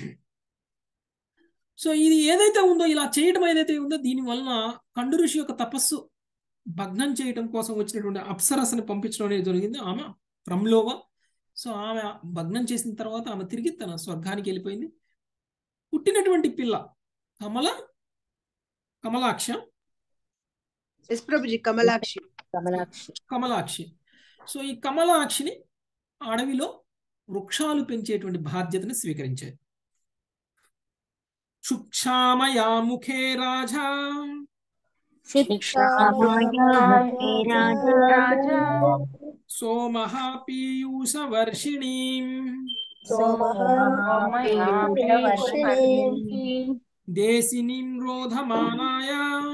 సో ఇది ఏదైతే ఉందో ఇలా చేయటం ఏదైతే ఉందో దీని వలన కండు ఋషి యొక్క తపస్సు భగ్నం చేయటం కోసం వచ్చినటువంటి అప్సరసని పంపించడం అనేది జరిగింది ఆమె ప్రమ్లోవ సో ఆమె భగ్నం చేసిన తర్వాత ఆమె తిరిగి తన స్వర్గానికి వెళ్ళిపోయింది పుట్టినటువంటి పిల్ల కమల కమలాక్ష ఎస్ ప్రభుజీ కమలాక్షి కమలాక్షి కమలాక్షి సో ఈ కమలాక్షిని అడవిలో వృక్షాలు పెంచేటువంటి బాధ్యతను స్వీకరించాయి క్షుక్షామయా ముఖే రాజా శిక్షామాయాముఖే రాజా రాజా సోమః పీయూష వర్షిణీం దేశినీం రోధమానాయ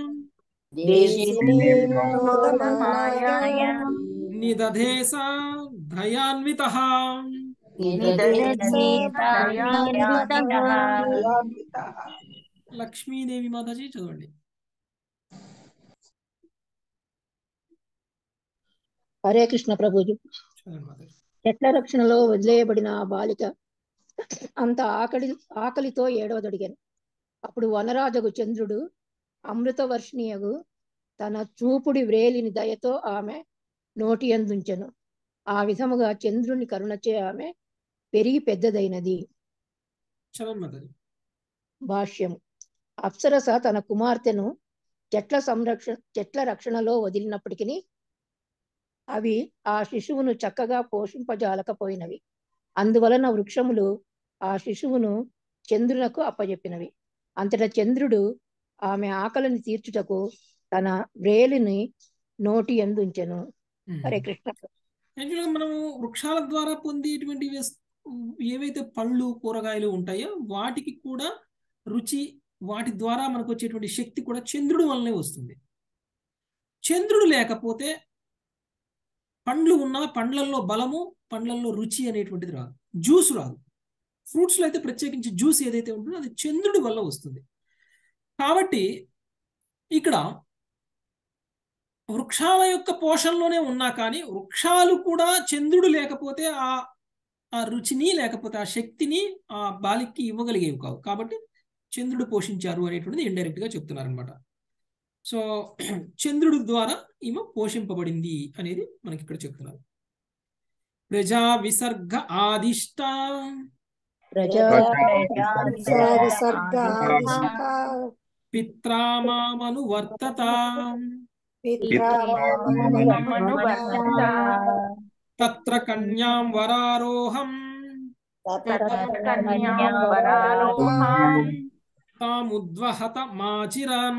నిదధేస భయాన్వితః లక్ష్మీదేవి మాతాజీ చదవండి హరే కృష్ణ ప్రభుజీ చదవండి మాతాజీ చెట్ల రక్షణలో వదిలేయబడిన ఆ బాలిక అంత ఆకలి ఆకలితో ఏడవదొడిగాను అప్పుడు వనరాజగు చంద్రుడు అమృత వర్షిణియగు తన చూపుడి వ్రేలిని దయతో ఆమె నోటి అందుంచెను ఆ విధముగా చంద్రుని కరుణచే ఆమె పెరిగి పెద్దదైనది చదవండి మాతాజీ భాష్యం అప్సరస తన కుమార్తెను చెట్ల సంరక్షణ చెట్ల రక్షణలో వదిలినప్పటికీ అవి ఆ శిశువును చక్కగా పోషింపజాలకపోయినవి అందువలన వృక్షములు ఆ శిశువును చంద్రునకు అప్పజెప్పినవి అంతటా చంద్రుడు ఆమె ఆకలిని తీర్చుటకు తన వ్రేలిని నోటి ఎందుంచెను హరే కృష్ణ యాక్చువల్గా మనము వృక్షాల ద్వారా పొందేటువంటి వేస్- ఏవైతే పళ్ళు కూరగాయలు ఉంటాయో వాటికి కూడా రుచి వాటి ద్వారా మనకు వచ్చేటువంటి శక్తి కూడా చంద్రుడు వల్లనే వస్తుంది చంద్రుడు లేకపోతే పండ్లు ఉన్నా పండ్లల్లో బలము పండ్లల్లో రుచి అనేటువంటిది రాదు జ్యూస్ రాదు ఫ్రూట్స్లో అయితే ప్రత్యేకించి జ్యూస్ ఏదైతే ఉంటుందో అది చంద్రుడి వల్ల వస్తుంది కాబట్టి ఇక్కడ వృక్షాల యొక్క పోషణలోనే ఉన్నా కానీ వృక్షాలు కూడా చంద్రుడు లేకపోతే ఆ ఆ రుచిని లేకపోతే ఆ శక్తిని ఆ బాలికి ఇవ్వగలిగేవి కావు కాబట్టి చంద్రుడు పోషించారు అనేటువంటిది ఇండైరెక్ట్ గా చెప్తున్నారనమాట సో చంద్రుడి ద్వారా ఈమె పోషింపబడింది అనేది మనకి ఇక్కడ చెప్తున్నారు ప్రజా విసర్గ ఆదిష్ట ప్రజా పిత్రామామను వర్తత తత్ర కన్యాం వరారోహం తాముద్వహత మాచిరన్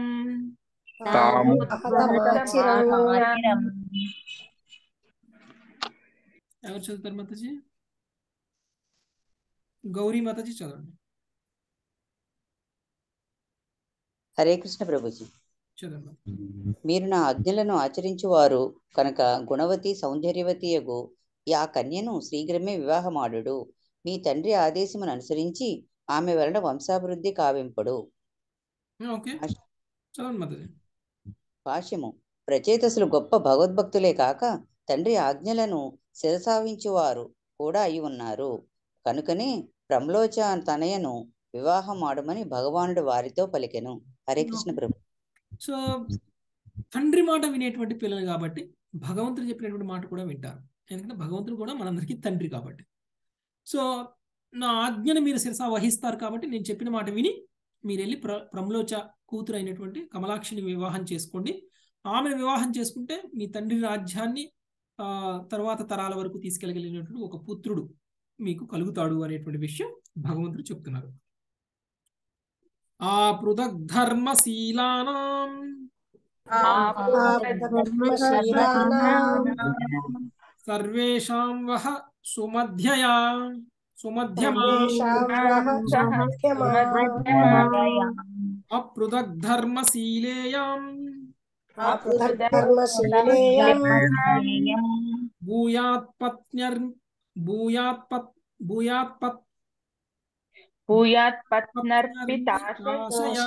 ఎవరు చదువుతారు మాతాజీ గౌరీ మాతాజీ చదవండి హరే కృష్ణ ప్రభుజీ చదవండి మీరు నా ఆజ్ఞలను ఆచరించువారు కనుక గుణవతి సౌందర్యవతియగు ఆ కన్యను శీఘ్రమే వివాహమాడుడు మీ తండ్రి ఆదేశమును అనుసరించి ఆమె వలన వంశాభివృద్ధి కావింపడు ఓకే చదవండి మాతాజీ భాష్యము ప్రచేతసులు గొప్ప భగవద్భక్తులే కాక తండ్రి ఆజ్ఞలను శిరసావించువారు కూడా అయి ఉన్నారు కనుకనే ప్రమ్లోచ తనయను వివాహం ఆడమని భగవానుడు వారితో పలికెను హరే కృష్ణ ప్రభు సో తండ్రి మాట వినేటువంటి పిల్లలు కాబట్టి భగవంతుడు చెప్పినటువంటి మాట కూడా వింటారు ఎందుకంటే భగవంతుడు కూడా మనందరికీ తండ్రి కాబట్టి సో నా ఆజ్ఞను మీరు శిరసా వహిస్తారు కాబట్టి నేను చెప్పిన మాట విని మీరు వెళ్ళి ప్ర ప్రమ్లోచ కూతురు అయినటువంటి కమలాక్షిని వివాహం చేసుకోండి ఆమెను వివాహం చేసుకుంటే మీ తండ్రి రాజ్యాన్ని ఆ తర్వాత తరాల వరకు తీసుకెళ్ళగలిగినటువంటి ఒక పుత్రుడు మీకు కలుగుతాడు అనేటువంటి విషయం భగవంతుడు చెప్తున్నారు ఆ పృథగ్ధర్మశీలానాం సర్వేషాం వహ సుమధ్యయా సుమధ్యమా అపృథగ్ధర్మశీలేయాం భూయాత్పత్న్యర్ భూయాత్పత్ భూయాత్పత్ భూయాత్ పత్నర్పితాశయ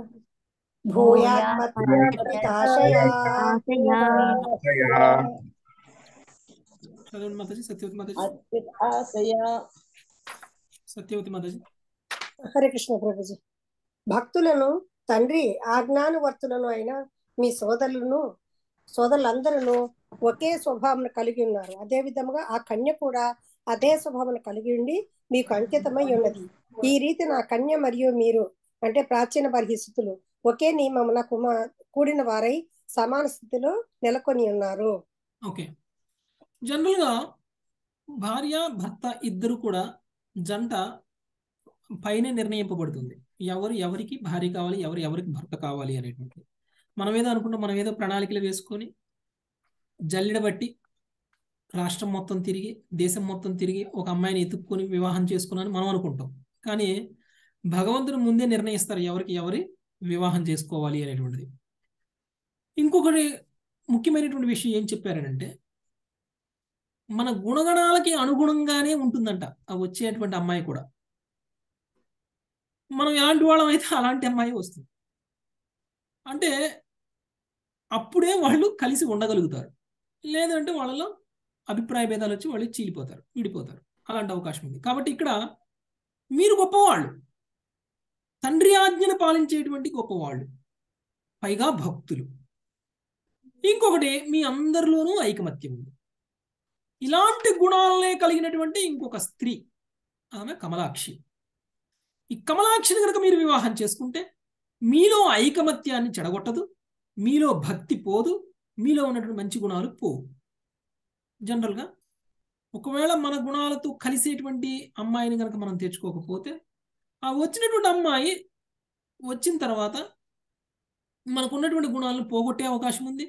చదవండి మాతాజీ సత్యవతి మాతాజీ ఆశయ సత్యవతి మాతాజీ హరే కృష్ణ ప్రభుజీ భక్తులను తండ్రి ఆజ్ఞానువర్తులను అయిన మీ సోదరులను సోదరులందరూ ఒకే స్వభావం కలిగి ఉన్నారు అదే విధముగా ఆ కన్య కూడా అదే స్వభావం కలిగి ఉండి మీకు అంకితమై ఉన్నది ఈ రీతి నా కన్య మరియు మీరు అంటే ప్రాచీన బర్హిస్థుతులు ఒకే నియమమున కుమ కూడిన వారై సమాన స్థితిలో నెలకొని ఉన్నారు ఓకే జనరల్గా భార్య భర్త ఇద్దరు కూడా జంట పైనే నిర్ణయింపబడుతుంది ఎవరు ఎవరికి భార్య కావాలి ఎవరు ఎవరికి భర్త కావాలి అనేటువంటిది మనం ఏదో అనుకుంటాం మనం ఏదో ప్రణాళికలు వేసుకొని జల్లెడ బట్టి రాష్ట్రం మొత్తం తిరిగి దేశం మొత్తం తిరిగి ఒక అమ్మాయిని ఎత్తుక్కొని వివాహం చేసుకున్నాను మనం అనుకుంటాం కానీ భగవంతుడు ముందే నిర్ణయిస్తారు ఎవరికి ఎవరి వివాహం చేసుకోవాలి అనేటువంటిది ఇంకొకటి ముఖ్యమైనటువంటి విషయం ఏం చెప్పారనంటే మన గుణగణాలకి అనుగుణంగానే ఉంటుందంట ఆ వచ్చేటువంటి అమ్మాయి కూడా మనం ఎలాంటి వాళ్ళం అయితే అలాంటి అమ్మాయి వస్తుంది అంటే అప్పుడే వాళ్ళు కలిసి ఉండగలుగుతారు లేదంటే వాళ్ళలో అభిప్రాయ భేదాలు వచ్చి వాళ్ళు చీలిపోతారు విడిపోతారు అలాంటి అవకాశం ఉంది కాబట్టి ఇక్కడ మీరు గొప్పవాళ్ళు తండ్రి ఆజ్ఞను పాలించేటువంటి గొప్పవాళ్ళు పైగా భక్తులు ఇంకొకటి మీ అందరిలోనూ ఐకమత్యం ఉంది ఇలాంటి గుణాలనే కలిగినటువంటి ఇంకొక స్త్రీ ఆమె కమలాక్షి ఈ కమలాక్షిని కనుక మీరు వివాహం చేసుకుంటే మీలో ఐకమత్యాన్ని చెడగొట్టదు మీలో భక్తి పోదు మీలో ఉన్నటువంటి మంచి గుణాలు పోవు జనరల్గా ఒకవేళ మన గుణాలతో కలిసేటువంటి అమ్మాయిని కనుక మనం తెచ్చుకోకపోతే ఆ వచ్చినటువంటి అమ్మాయి వచ్చిన తర్వాత మనకు ఉన్నటువంటి గుణాలను పోగొట్టే అవకాశం ఉంది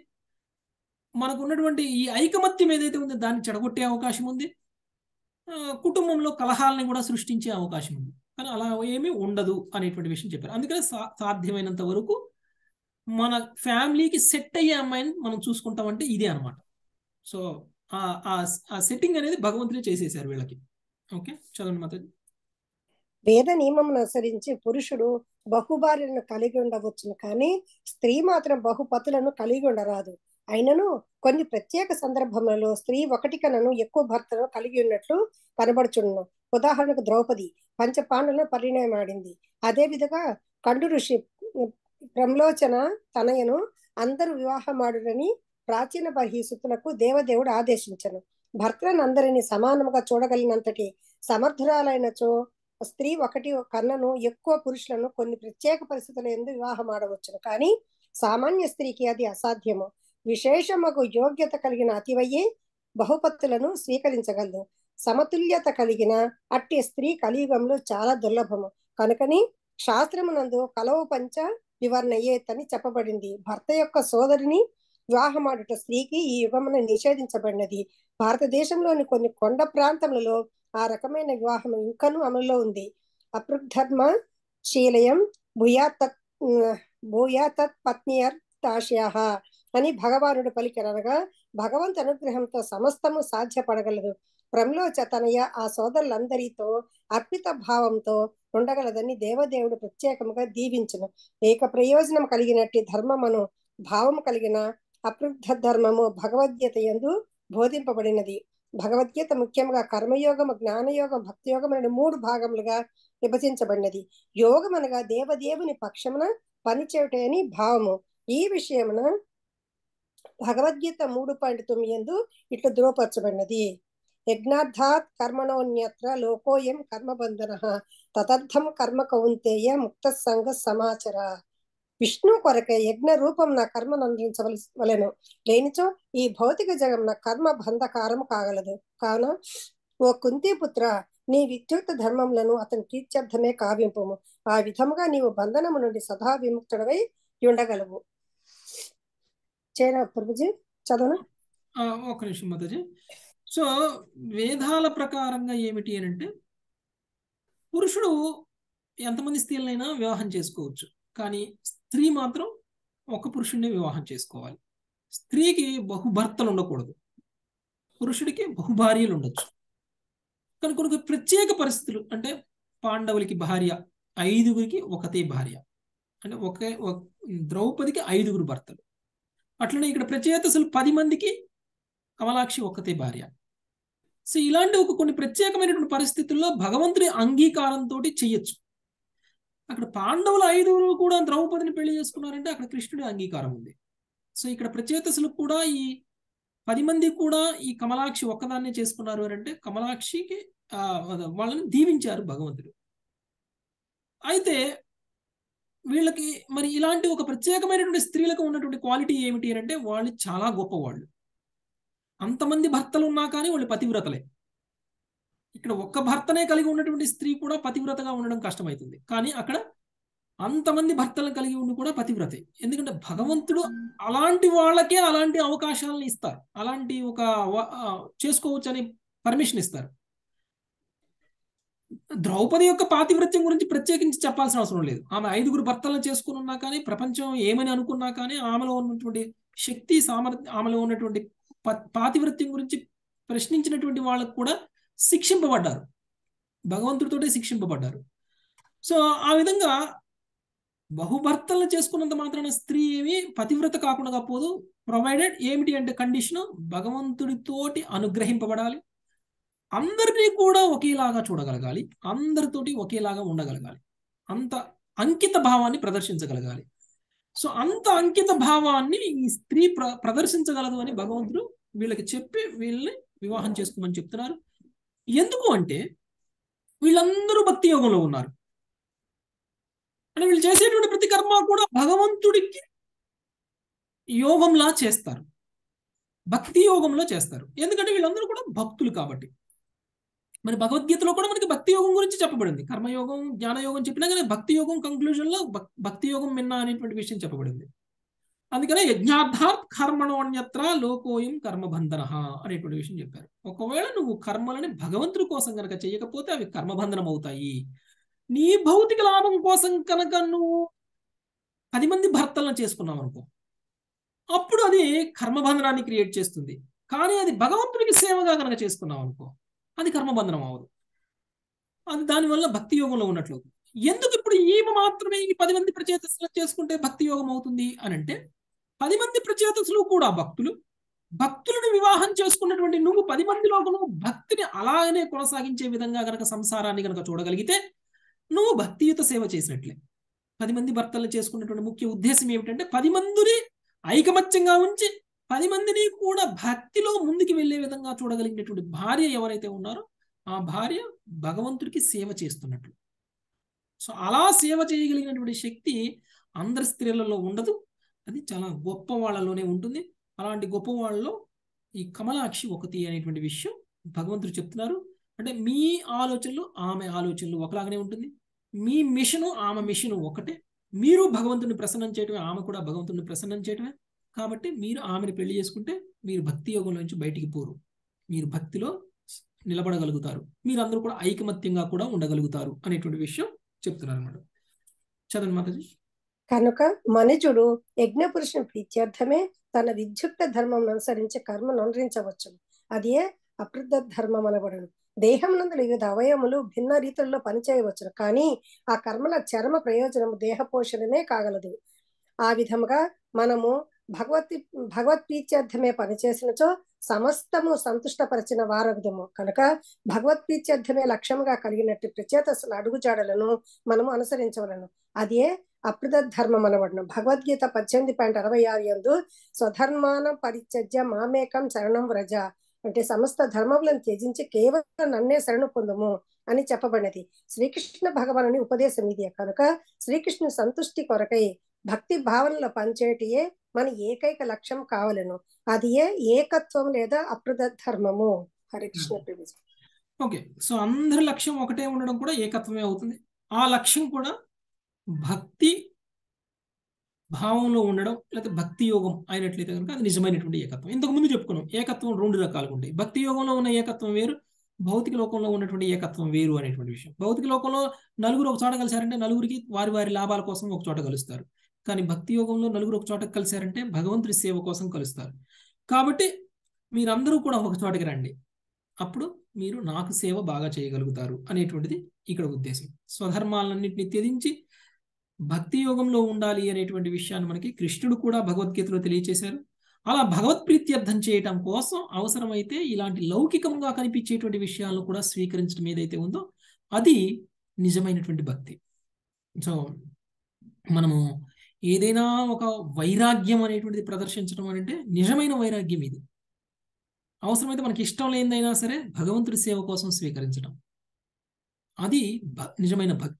మనకు ఉన్నటువంటి ఈ ఐకమత్యం ఏదైతే ఉందో దాన్ని చెడగొట్టే అవకాశం ఉంది కుటుంబంలో కలహాలని కూడా సృష్టించే అవకాశం ఉంది కానీ అలా ఏమీ ఉండదు అనేటువంటి విషయం చెప్పారు అందుకనే సా సాధ్యమైనంత వరకు మన ఫ్యామిలీకి సెట్ అయ్యే అమ్మాయిని మనం చూసుకుంటామంటే ఇదే అనమాట సో ఆ సెట్టింగ్ అనేది భగవంతుడే చేసేసారు వీళ్ళకి ఓకే చదవండి మాతాజీ వేద నియమం అనుసరించి పురుషుడు బహుభార్యలను కలిగి ఉండవచ్చును కానీ స్త్రీ మాత్రం బహుపతులను కలిగి ఉండరాదు అయినను కొన్ని ప్రత్యేక సందర్భములలో స్త్రీ ఒకటి కనను ఎక్కువ భర్తను కలిగి ఉన్నట్లు కనబడుచుండును ఉదాహరణకు ద్రౌపది పంచపాండలను పరిణయమాడింది అదే విధంగా కండు ఋషి ప్రమలోచన తనయను అందరూ వివాహమాడునని ప్రాచీన బహిసుతులకు దేవదేవుడు ఆదేశించను భర్తలను అందరినీ సమానముగా చూడగలిగినంతటి సమర్థురాలైనచో స్త్రీ ఒకటి కన్నను ఎక్కువ పురుషులను కొన్ని ప్రత్యేక పరిస్థితుల ఎందు వివాహం ఆడవచ్చును కానీ సామాన్య స్త్రీకి అది అసాధ్యము విశేషమగు యోగ్యత కలిగిన అతివయ్యే బహుపత్తులను స్వీకరించగలదు సమతుల్యత కలిగిన అట్టి స్త్రీ కలియుగంలో చాలా దుర్లభము కనుకని శాస్త్రమునందు కలవు పంచ వివరణయ్యేతని చెప్పబడింది భర్త యొక్క సోదరిని వివాహమాడుట స్త్రీకి ఈ యుగమున నిషేధించబడినది భారతదేశంలోని కొన్ని కొండ ప్రాంతములలో ఆ రకమైన వివాహం ఇంకనూ అమలులో ఉంది అపృద్ధర్మ శీలయం భూయాతత్ భూయాతత్ పత్నియర్తాశయ అని భగవానుడు పలికిరనగా భగవంతు అనుగ్రహంతో సమస్తము సాధ్యపడగలదు ప్రమ్లోచ తనయ ఆ సోదరులందరితో అర్పిత భావంతో ఉండగలదని దేవదేవుడు ప్రత్యేకముగా దీవించును ఏక ప్రయోజనం కలిగినట్టి ధర్మమును భావం కలిగిన అపృద్ధ ధర్మము భగవద్గీత ఎందు బోధింపబడినది భగవద్గీత ముఖ్యంగా కర్మయోగము జ్ఞానయోగం భక్తియోగం అనే మూడు భాగములుగా విభజించబడినది యోగం అనగా దేవదేవుని పక్షమున పనిచేయుటే అని భావము ఈ విషయమున భగవద్గీత మూడు పాయింట్ తొమ్మిది ఎందు ఇట్లు ధృవపరచబడినది యజ్ఞార్థాత్ కర్మణోన్యత్ర లోకోయం కర్మబంధన తదర్థం కర్మ కౌంతేయ ముక్త సంగ సమాచర విష్ణు కొరకే యజ్ఞ రూపం నా కర్మను అందించవలసి వలెను లేనిచో ఈ భౌతిక జగం నా కర్మ బంధకారం కాగలదు కావున ఓ కుంతిపుత్ర నీ విద్యుత్ ధర్మములను అతని కీర్త్యర్థమే కావింపము ఆ విధముగా నీవు బంధనము నుండి సదా విముక్తుడవై ఉండగలవు చేరా ప్రభుజీ చదవను ఒక నిమిషం మాతాజీ సో వేదాల ప్రకారంగా ఏమిటి అని అంటే పురుషుడు ఎంతమంది స్త్రీలైనా వివాహం చేసుకోవచ్చు కానీ స్త్రీ మాత్రం ఒక పురుషుడిని వివాహం చేసుకోవాలి స్త్రీకి బహుభర్తలు ఉండకూడదు పురుషుడికి బహుభార్యలు ఉండొచ్చు కానీ కొన్ని ప్రత్యేక పరిస్థితులు అంటే పాండవులకి భార్య ఐదుగురికి ఒకతే భార్య అంటే ఒకే ద్రౌపదికి ఐదుగురు భర్తలు అట్లనే ఇక్కడ ప్రచేతసులు పది మందికి కమలాక్షి ఒక్కతే భార్య సో ఇలాంటి ఒక కొన్ని ప్రత్యేకమైనటువంటి పరిస్థితుల్లో భగవంతుడి అంగీకారంతో చెయ్యొచ్చు అక్కడ పాండవులు ఐదుగురు కూడా ద్రౌపదిని పెళ్లి చేసుకున్నారంటే అక్కడ కృష్ణుడి అంగీకారం ఉంది సో ఇక్కడ ప్రచేతసులు కూడా ఈ పది మంది కూడా ఈ కమలాక్షి ఒక్కదాన్నే చేసుకున్నారు అని అంటే కమలాక్షికి వాళ్ళని దీవించారు భగవంతుడు అయితే వీళ్ళకి మరి ఇలాంటి ఒక ప్రత్యేకమైనటువంటి స్త్రీలకు ఉన్నటువంటి క్వాలిటీ ఏమిటి అని అంటే వాళ్ళు చాలా గొప్పవాళ్ళు అంతమంది భర్తలు ఉన్నా కానీ వాళ్ళు పతివ్రతలే ఇక్కడ ఒక్క భర్తనే కలిగి ఉన్నటువంటి స్త్రీ కూడా పతివ్రతగా ఉండడం కష్టమవుతుంది కానీ అక్కడ అంతమంది భర్తలను కలిగి ఉండి కూడా పతివ్రతే ఎందుకంటే భగవంతుడు అలాంటి వాళ్ళకే అలాంటి అవకాశాలను ఇస్తారు అలాంటి ఒక వ- ఆ, చేసుకోవచ్చు అని పర్మిషన్ ఇస్తారు ద్రౌపది యొక్క పాతివ్రత్యం గురించి ప్రత్యేకించి చెప్పాల్సిన అవసరం లేదు ఆమె ఐదుగురు భర్తలను చేసుకుని ఉన్నా కానీ ప్రపంచం ఏమని అనుకున్నా కానీ ఆమెలో ఉన్నటువంటి శక్తి సామర్థ్యం ఆమెలో ఉన్నటువంటి ప- పాతివ్రత్యం గురించి ప్రశ్నించినటువంటి వాళ్ళకు కూడా శిక్షింపబడ్డారు భగవంతుడితోటే శిక్షింపబడ్డారు సో ఆ విధంగా బహుభర్తలను చేసుకున్నంత మాత్రాన స్త్రీ ఏమి పతివ్రత కాకుండా పోదు ప్రొవైడెడ్ ఏమిటి అంటే కండిషన్ భగవంతుడితోటి అనుగ్రహింపబడాలి అందరినీ కూడా ఒకేలాగా చూడగలగాలి అందరితోటి ఒకేలాగా ఉండగలగాలి అంత అంకిత భావాన్ని ప్రదర్శించగలగాలి సో అంత అంకిత భావాన్ని ఈ స్త్రీ ప్ర ప్రదర్శించగలదు అని భగవంతుడు వీళ్ళకి చెప్పి వీళ్ళని వివాహం చేసుకోమని చెప్తున్నారు ఎందుకు అంటే వీళ్ళందరూ భక్తి యోగంలో ఉన్నారు అంటే వీళ్ళు చేసేటువంటి ప్రతి కర్మ కూడా భగవంతుడికి యోగంలా చేస్తారు భక్తి యోగంలో చేస్తారు ఎందుకంటే వీళ్ళందరూ కూడా భక్తులు కాబట్టి మరి భగవద్గీతలో కూడా మనకి భక్తి యోగం గురించి చెప్పబడింది కర్మయోగం జ్ఞానయోగం చెప్పినా కానీ భక్తి యోగం కంక్లూజన్ లో భక్- భక్తి యోగం మిన్న అనేటువంటి విషయం చెప్పబడింది అందుకనే యజ్ఞార్థాత్ కర్మణోన్యత్ర లోకోయం కర్మబంధన అనేటువంటి విషయం చెప్పారు ఒకవేళ నువ్వు కర్మలని భగవంతుడి కోసం కనుక చేయకపోతే అవి కర్మబంధనం అవుతాయి నీ భౌతిక లాభం కోసం కనుక నువ్వు పది మంది భర్తలను చేసుకున్నావు అనుకో అప్పుడు అది కర్మబంధనాన్ని క్రియేట్ చేస్తుంది కానీ అది భగవంతుడికి సేవగా కనుక చేసుకున్నావు అనుకో అది కర్మబంధనం అవ్వదు అది దానివల్ల భక్తి యోగంలో ఉన్నట్లు అవుతుంది. ఎందుకు ఇప్పుడు ఈమె మాత్రమే ఈ పది మంది ప్రచేతసులు చేసుకుంటే భక్తి యోగం అవుతుంది అని అంటే పది మంది ప్రచేతసులు కూడా భక్తులు భక్తులను వివాహం చేసుకున్నటువంటి నువ్వు పది మందిలో నువ్వు భక్తిని అలాగనే కొనసాగించే విధంగా గనక సంసారాన్ని గనక చూడగలిగితే నువ్వు భక్తియుత సేవ చేసినట్లే పది మంది భర్తలను చేసుకున్నటువంటి ముఖ్య ఉద్దేశం ఏమిటంటే పది మందిని ఐకమత్యంగా ఉంచి పది మందిని కూడా భక్తిలో ముందుకు వెళ్ళే విధంగా చూడగలిగినటువంటి భార్య ఎవరైతే ఉన్నారో ఆ భార్య భగవంతుడికి సేవ చేస్తున్నట్లు సో అలా సేవ చేయగలిగినటువంటి శక్తి అందరి స్త్రీలలో ఉండదు అది చాలా గొప్ప వాళ్ళలోనే ఉంటుంది అలాంటి గొప్ప వాళ్ళలో ఈ కమలాక్షి ఒకటి అనేటువంటి విషయం భగవంతుడు చెప్తున్నారు అంటే మీ ఆలోచనలు ఆమె ఆలోచనలు ఒకలాగానే ఉంటుంది మీ మిషను ఆమె మిషను ఒకటే మీరు భగవంతుని ప్రసన్నం చేయటమే ఆమె కూడా భగవంతుని ప్రసన్నం చేయటమే కాబట్టి మీరు ఆమెను పెళ్లి చేసుకుంటే మీరు భక్తి యోగం నుంచి బయటికి పోరు మీరు భక్తిలో నిలబడగలుగుతారు మీరందరూ కూడా ఐకమత్యంగా కూడా ఉండగలుగుతారు అనేటువంటి విషయం చెప్తున్నారు అన్నమాట చదవండి మాతాజీ కనుక మనుజుడు యజ్ఞ పురుషుని ప్రీత్యర్థమే తన విద్యుక్త ధర్మం అనుసరించి కర్మను అనుసరించవచ్చు అదే అప్రద్ధ ధర్మం అనబడను దేహం నందు వివిధ అవయములు భిన్న రీతుల్లో పనిచేయవచ్చును కానీ ఆ కర్మల చరమ ప్రయోజనము దేహ పోషణనే కాగలదు ఆ విధముగా మనము భగవతి భగవత్ ప్రీత్యర్థమే పనిచేసినచో సమస్తము సంతుష్టపరిచిన వారగుదము కనుక భగవత్ ప్రీత్యర్థమే లక్ష్యముగా కలిగినట్టు ప్రచేతసుల అడుగుజాడలను మనము అనుసరించవలను అదే అప్రద ధర్మం అనబడను భగవద్గీత పద్దెనిమిది పాయింట్ అరవై ఆరు ఎందు స్వధర్మానం పరిత్యజ్య మామేకం శరణం వ్రజ అంటే సమస్త ధర్మములను త్యజించి కేవలం నన్నే శరణు పొందము అని చెప్పబడినది శ్రీకృష్ణ భగవానుని ఉపదేశం ఇది కనుక శ్రీకృష్ణ సంతుష్టి కొరకై భక్తి భావనలో పనిచేయటయే మన ఏకైక లక్ష్యం కావలను అది ఏ ఏకత్వం లేదా అప్రద ధర్మము హరే కృష్ణ ప్రభుజీ ఓకే సో అందరి లక్ష్యం ఒకటే ఉండడం కూడా ఏకత్వమే అవుతుంది ఆ లక్ష్యం కూడా భక్తి భావంలో ఉండడం లేకపోతే భక్తి యోగం అయినట్లయితే కనుక అది నిజమైనటువంటి ఏకత్వం ఇంతకు ముందు చెప్పుకున్నాం ఏకత్వం రెండు రకాలుగా ఉంటాయి భక్తి యోగంలో ఉన్న ఏకత్వం వేరు భౌతిక లోకంలో ఉన్నటువంటి ఏకత్వం వేరు అనేటువంటి విషయం భౌతిక లోకంలో నలుగురు ఒక చోట కలిశారంటే నలుగురికి వారి వారి లాభాల కోసం ఒక చోట కలుస్తారు కానీ భక్తి యోగంలో నలుగురు ఒక చోట కలిశారంటే భగవంతుడి సేవ కోసం కలుస్తారు కాబట్టి మీరందరూ కూడా ఒక చోటకి రండి అప్పుడు మీరు నాకు సేవ బాగా చేయగలుగుతారు అనేటువంటిది ఇక్కడ ఉద్దేశం స్వధర్మాలన్నింటినీ త్యజించి భక్తి యోగంలో ఉండాలి అనేటువంటి విషయాన్ని మనకి కృష్ణుడు కూడా భగవద్గీతలో తెలియచేశారు అలా భగవత్ ప్రీత్యర్థం చేయటం కోసం అవసరమైతే ఇలాంటి లౌకికంగా కనిపించేటువంటి విషయాలను కూడా స్వీకరించడం ఏదైతే ఉందో అది నిజమైనటువంటి భక్తి సో మనము ఏదైనా ఒక వైరాగ్యం అనేటువంటిది ప్రదర్శించడం అంటే నిజమైన వైరాగ్యం ఇది అవసరమైతే మనకి ఇష్టం లేనిదైనా సరే భగవంతుడి సేవ కోసం స్వీకరించడం అది భ- నిజమైన భక్తి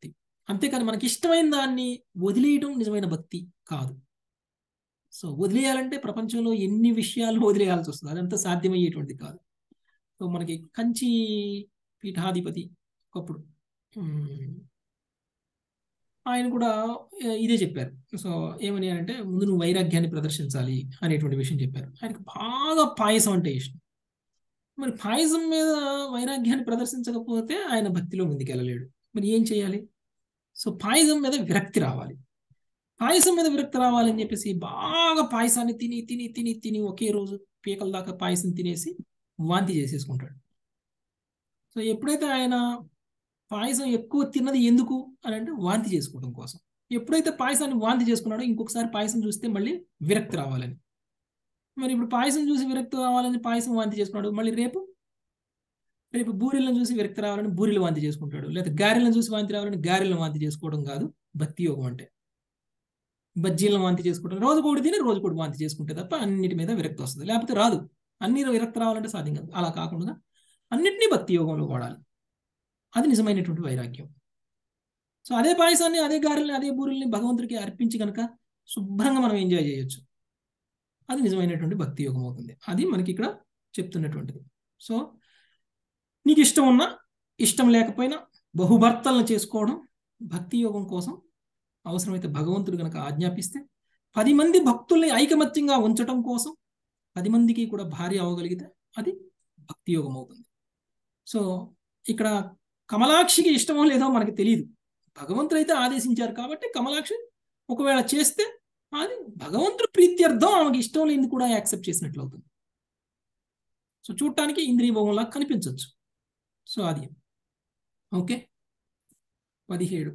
అంతేకాని మనకి ఇష్టమైన దాన్ని వదిలేయటం నిజమైన భక్తి కాదు సో వదిలేయాలంటే ప్రపంచంలో ఎన్ని విషయాలు వదిలేయాల్సి వస్తుంది అదంతా సాధ్యమయ్యేటువంటిది కాదు సో మనకి కంచి పీఠాధిపతి ఒకప్పుడు ఉమ్, ఆయన కూడా ఆ, ఇదే చెప్పారు సో ఏమని అంటే ముందు నువ్వు వైరాగ్యాన్ని ప్రదర్శించాలి అనేటువంటి విషయం చెప్పారు ఆయనకు బాగా పాయసం అంటే ఇష్టం మరి పాయసం మీద వైరాగ్యాన్ని ప్రదర్శించకపోతే ఆయన భక్తిలో ముందుకెళ్ళలేడు మరి ఏం చేయాలి సో పాయసం మీద విరక్తి రావాలి పాయసం మీద విరక్తి రావాలని చెప్పేసి బాగా పాయసాన్ని తిని తిని తిని తిని ఒకే రోజు పీకల దాకా పాయసం తినేసి వాంతి చేసేసుకుంటాడు సో ఎప్పుడైతే ఆయన పాయసం ఎక్కువ తిన్నది ఎందుకు అని అంటే వాంతి చేసుకోవడం కోసం ఎప్పుడైతే పాయసాన్ని వాంతి చేసుకున్నాడో ఇంకొకసారి పాయసం చూస్తే మళ్ళీ విరక్తి రావాలని మరి ఇప్పుడు పాయసం చూసి విరక్తి రావాలని పాయసం వాంతి చేసుకున్నాడు మళ్ళీ రేపు రేపు బూరెలను చూసి విరక్తి రావాలని బూరెలు వాంతి చేసుకుంటాడు లేదా గారెలను చూసి వాంతి రావాలని గారెలను వాంతి చేసుకోవడం కాదు భక్తి యోగం అంటే బజ్జీలను వాంతి చేసుకోవడం రోజు కోడి తిని రోజు కోడి వాంతి చేసుకుంటే తప్ప అన్నిటి మీద విరక్తి వస్తుంది లేకపోతే రాదు అన్ని విరక్తి రావాలంటే సాధ్యం కాదు అలా కాకుండా అన్నిటినీ భక్తి యోగంలో వాడాలి అది నిజమైనటువంటి వైరాగ్యం సో అదే పాయసాన్ని అదే గారెల్ని అదే బూరెల్ని భగవంతుడికి అర్పించి కనుక శుభ్రంగా మనం ఎంజాయ్ చేయొచ్చు అది నిజమైనటువంటి భక్తి యోగం అవుతుంది అది మనకి ఇక్కడ చెప్తున్నటువంటిది సో నీకు ఇష్టం ఉన్నా ఇష్టం లేకపోయినా బహుభర్తలను చేసుకోవడం భక్తి యోగం కోసం అవసరమైతే భగవంతుడు కనుక ఆజ్ఞాపిస్తే పది మంది భక్తుల్ని ఐకమత్యంగా ఉంచటం కోసం పది మందికి కూడా భార్య అవ్వగలిగితే అది భక్తి యోగం అవుతుంది సో ఇక్కడ కమలాక్షికి ఇష్టమో లేదో మనకి తెలియదు భగవంతుడు అయితే ఆదేశించారు కాబట్టి కమలాక్షి ఒకవేళ చేస్తే అది భగవంతుడు ప్రీత్యర్థం ఆమెకి ఇష్టం లేనిది కూడా యాక్సెప్ట్ చేసినట్లు అవుతుంది సో చూడటానికి ఇంద్రియ భోగంలా కనిపించవచ్చు సో అది ఓకే పదిహేడు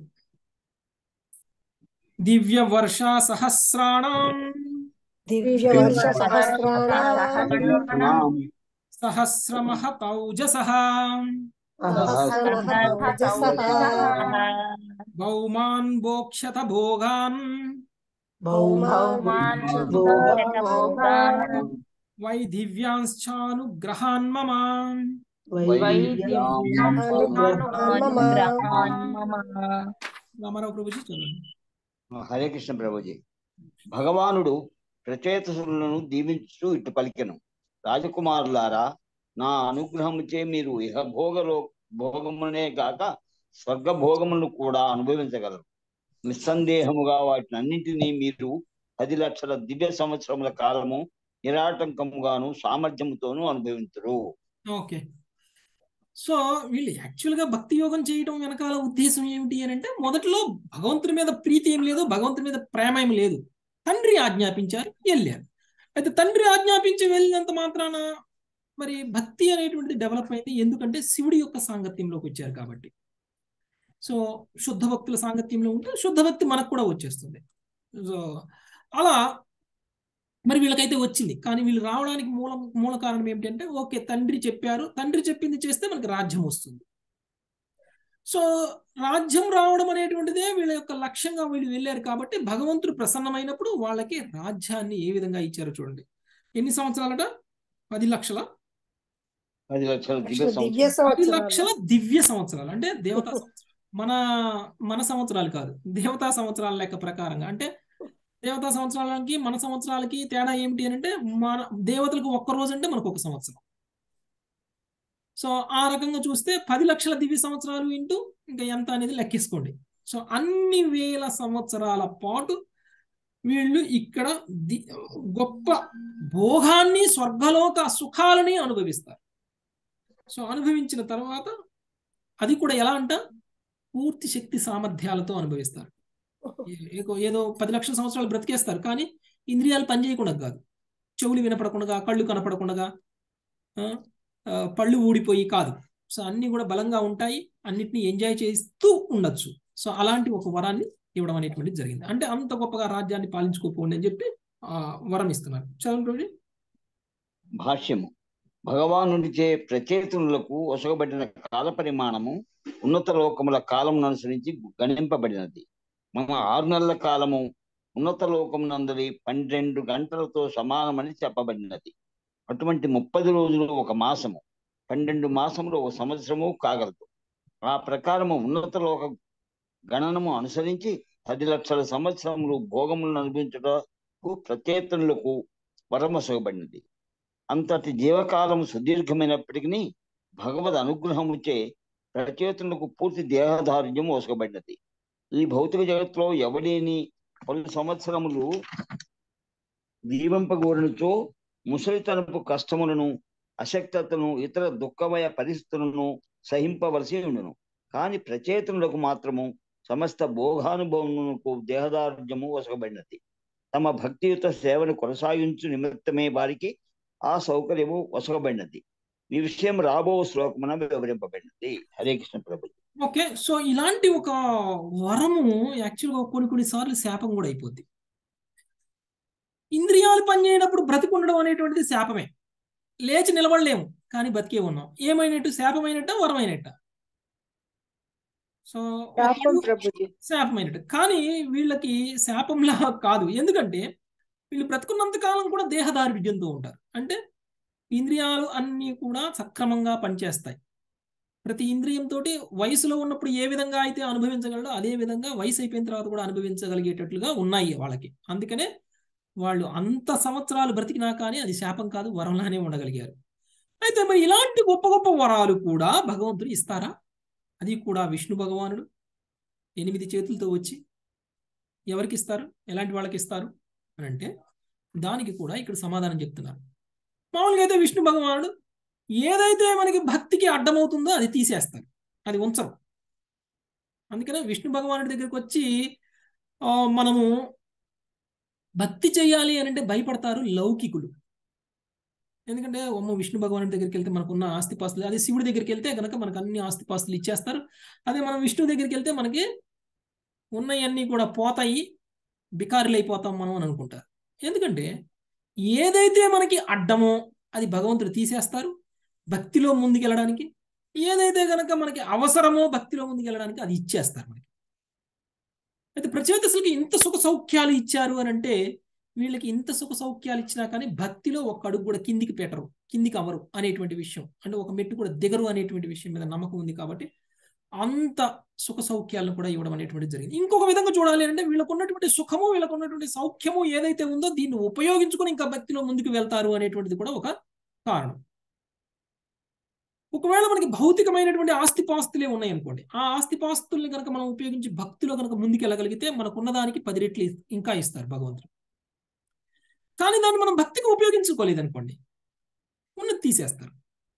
దివ్య వర్ష సహస్రాణం దివ్య వర్ష సహస్రాణం సహస్రమహ తౌజస భౌమాన్ భోక్షత భోగాన్ వై దివ్యాంశ్చానుగ్రహాన్ మమ రామారావు ప్రభుజీ చదవండి హరే కృష్ణ ప్రభుజీ భగవానుడు ప్రచేతసులను దీవించుతూ ఇటు పలికెను రాజకుమారులారా నా అనుగ్రహముచే మీరు ఇహ భోగలో భోగమునే గాక స్వర్గ భోగములను కూడా అనుభవించగలరు నిస్సందేహముగా వాటిని అన్నింటినీ మీరు పది లక్షల దివ్య సంవత్సరముల కాలము నిరాటంకముగాను సామర్థ్యముతోనూ అనుభవించరు ఓకే సో వీళ్ళు యాక్చువల్గా భక్తి యోగం చేయడం వెనకాల ఉద్దేశం ఏమిటి అని అంటే మొదట్లో భగవంతుడి మీద ప్రీతి ఏం లేదు భగవంతుడి మీద ప్రేమ ఏం లేదు తండ్రి ఆజ్ఞాపించారు వెళ్ళారు అయితే తండ్రి ఆజ్ఞాపించి వెళ్ళినంత మాత్రాన మరి భక్తి అనేటువంటిది డెవలప్ అయింది ఎందుకంటే శివుడి యొక్క సాంగత్యంలోకి వచ్చారు కాబట్టి సో శుద్ధ భక్తుల సాంగత్యంలో ఉంటే శుద్ధ భక్తి మనకు కూడా వచ్చేస్తుంది సో అలా మరి వీళ్ళకైతే వచ్చింది కానీ వీళ్ళు రావడానికి మూల మూల కారణం ఏమిటంటే ఓకే తండ్రి చెప్పారు తండ్రి చెప్పింది చేస్తే మనకి రాజ్యం వస్తుంది సో రాజ్యం రావడం అనేటువంటిదే వీళ్ళ యొక్క లక్ష్యంగా వీళ్ళు వెళ్ళారు కాబట్టి భగవంతుడు ప్రసన్నమైనప్పుడు వాళ్ళకి రాజ్యాన్ని ఏ విధంగా ఇచ్చారో చూడండి ఎన్ని సంవత్సరాలట పది లక్షల పది లక్షల దివ్య దివ్య సంవత్సరం పది సంవత్సరాలు లక్షల దివ్య సంవత్సరాలు అంటే దేవతా సంవత్సరాలు మన మన సంవత్సరాలు కాదు దేవతా సంవత్సరాల లెక్క ప్రకారంగా అంటే దేవతా సంవత్సరాలకి మన సంవత్సరాలకి తేడా ఏమిటి అని అంటే మన దేవతలకు ఒక్క రోజు అంటే మనకు ఒక సంవత్సరం సో ఆ రకంగా చూస్తే పది లక్షల దివ్య సంవత్సరాలు ఇంటూ ఇంకా ఎంత అనేది లెక్కేసుకోండి సో అన్ని వేల సంవత్సరాల పాటు వీళ్ళు ఇక్కడ ది గొప్ప భోగాన్ని స్వర్గలోక సుఖాలని అనుభవిస్తారు సో అనుభవించిన తర్వాత అది కూడా ఎలా అంట పూర్తి శక్తి సామర్థ్యాలతో అనుభవిస్తారు ఏ- ఏదో- ఏదో పది లక్షల సంవత్సరాలు బ్రతికేస్తారు కానీ ఇంద్రియాలు పనిచేయకుండా కాదు చెవులు వినపడకుండా కళ్ళు కనపడకుండా ఆ, ఆ, పళ్ళు ఊడిపోయి కాదు సో అన్ని కూడా బలంగా ఉంటాయి అన్నిటిని ఎంజాయ్ చేస్తూ ఉండొచ్చు సో అలాంటి ఒక వరాన్ని ఇవ్వడం అనేటువంటిది జరిగింది అంటే అంత గొప్పగా రాజ్యాన్ని పాలించుకోపోండి అని చెప్పి ఆ వరం ఇస్తున్నారు చదవండి రోజు భాష్యము భగవానుడిచే ప్రచేతనులకు ఒసగబడిన కాల పరిమాణము ఉన్నత లోకముల కాలం అనుసరించి గణింపబడినది మన ఆరు నెలల కాలము ఉన్నత లోకమునందరి పన్నెండు గంటలతో సమానమని చెప్పబడినది అటువంటి ముప్పది రోజులు ఒక మాసము పన్నెండు మాసములు ఒక సంవత్సరము కాగలదు ఆ ప్రకారము ఉన్నత లోక గణనము అనుసరించి పది లక్షల సంవత్సరములు భోగములను అనుభవించుటకు ప్రచేతనులకు వరమొసగబడినది అంతటి జీవకాలం సుదీర్ఘమైనప్పటికీ భగవద్ అనుగ్రహముచే ప్రచేతనులకు పూర్తి దేహదారుణ్యం ఒసగబడినది ఈ భౌతిక జగత్తులో ఎవడేని పలు సంవత్సరములు జీవింపగోరనుచో ముసలితనపు కష్టములను అశక్తతను ఇతర దుఃఖమయ పరిస్థితులను సహింపవలసి ఉండును కానీ ప్రచేతనులకు మాత్రము సమస్త భోగానుభవములకు దేహదారుణ్యము వసగబడినది తమ భక్తియుత సేవను కొనసాగించు నిమిత్తమే వారికి ఆ సౌకర్యము వసగబడినది ఈ విషయం రాబో శ్లోకమున వివరింపబడినది హరే కృష్ణ ప్రభు ఓకే సో ఇలాంటి ఒక వరము యాక్చువల్గా కొన్ని కొన్ని సార్లు శాపం కూడా అయిపోద్ది ఇంద్రియాలు పనిచేయనప్పుడు బ్రతికుండడం అనేటువంటిది శాపమే లేచి నిలబడలేము కానీ బతికే ఉన్నాం ఏమైనట్టు శాపమైనట్ట వరమైనట్ట సో శాపం ప్రభుజీ శాపమైనట్టు కానీ వీళ్ళకి శాపంలా కాదు ఎందుకంటే వీళ్ళు బ్రతుకున్నంత కాలం కూడా దేహదారుఢ్యంతో ఉంటారు అంటే ఇంద్రియాలు అన్నీ కూడా సక్రమంగా పనిచేస్తాయి ప్రతి ఇంద్రియంతో వయసులో ఉన్నప్పుడు ఏ విధంగా అయితే అనుభవించగలడో అదే విధంగా వయసు అయిపోయిన తర్వాత కూడా అనుభవించగలిగేటట్లుగా ఉన్నాయి వాళ్ళకి అందుకనే వాళ్ళు అంత సంవత్సరాలు బ్రతికినా కానీ అది శాపం కాదు వరంలానే ఉండగలిగారు అయితే మరి ఇలాంటి గొప్ప గొప్ప వరాలు కూడా భగవంతుడు ఇస్తారా అది కూడా విష్ణు భగవానుడు ఎనిమిది చేతులతో వచ్చి ఎవరికి ఇస్తారు ఎలాంటి వాళ్ళకి ఇస్తారు అని అంటే దానికి కూడా ఇక్కడ సమాధానం చెప్తున్నారు మామూలుగా అయితే విష్ణు భగవానుడు ఏదైతే మనకి భక్తికి అడ్డమవుతుందో అది తీసేస్తారు అది ఉంచరు అందుకనే విష్ణు భగవానుడి దగ్గరికి వచ్చి ఆ, మనము భక్తి చేయాలి అని అంటే భయపడతారు లౌకికులు ఎందుకంటే అమ్మ విష్ణు భగవానుడి దగ్గరికి వెళ్తే మనకున్న ఆస్తిపాస్తులు అదే శివుడి దగ్గరికి వెళ్తే కనుక మనకు అన్ని ఆస్తిపాస్తులు ఇచ్చేస్తారు అదే మనం విష్ణు దగ్గరికి వెళ్తే మనకి ఉన్నవన్నీ కూడా పోతాయి బికారులు అయిపోతాం మనం అని అనుకుంటారు ఎందుకంటే ఏదైతే మనకి అడ్డమో అది భగవంతుడు తీసేస్తారు భక్తిలో ముందుకెళ్ళడానికి ఏదైతే కనుక మనకి అవసరమో భక్తిలో ముందుకెళ్ళడానికి అది ఇచ్చేస్తారు మనకి అయితే ప్రచేతసులకి ఇంత సుఖ సౌఖ్యాలు ఇచ్చారు అని అంటే వీళ్ళకి ఇంత సుఖ సౌఖ్యాలు ఇచ్చినా కానీ భక్తిలో ఒక అడుగు కూడా కిందికి పెట్టరు కిందికి అవరు అనేటువంటి విషయం అంటే ఒక మెట్టు కూడా దిగరు అనేటువంటి విషయం మీద నమ్మకం ఉంది కాబట్టి అంత సుఖ సౌఖ్యాలను కూడా ఇవ్వడం అనేటువంటి జరిగింది ఇంకొక విధంగా చూడాలి అంటే వీళ్ళకు ఉన్నటువంటి సుఖము వీళ్ళకు ఉన్నటువంటి సౌఖ్యము ఏదైతే ఉందో దీన్ని ఉపయోగించుకొని ఇంకా భక్తిలో ముందుకు వెళ్తారు అనేటువంటిది కూడా ఒక కారణం ఒకవేళ మనకి భౌతికమైనటువంటి ఆస్తిపాస్తులే ఉన్నాయి అనుకోండి ఆ ఆస్తిపాస్తుల్ని కనుక మనం ఉపయోగించి భక్తిలో కనుక ముందుకు వెళ్ళగలిగితే మనకున్న దానికి పది రెట్లు ఇంకా ఇస్తారు భగవంతుడు కానీ దాన్ని మనం భక్తికి ఉపయోగించుకోలేదు అనుకోండి ఉన్నది తీసేస్తారు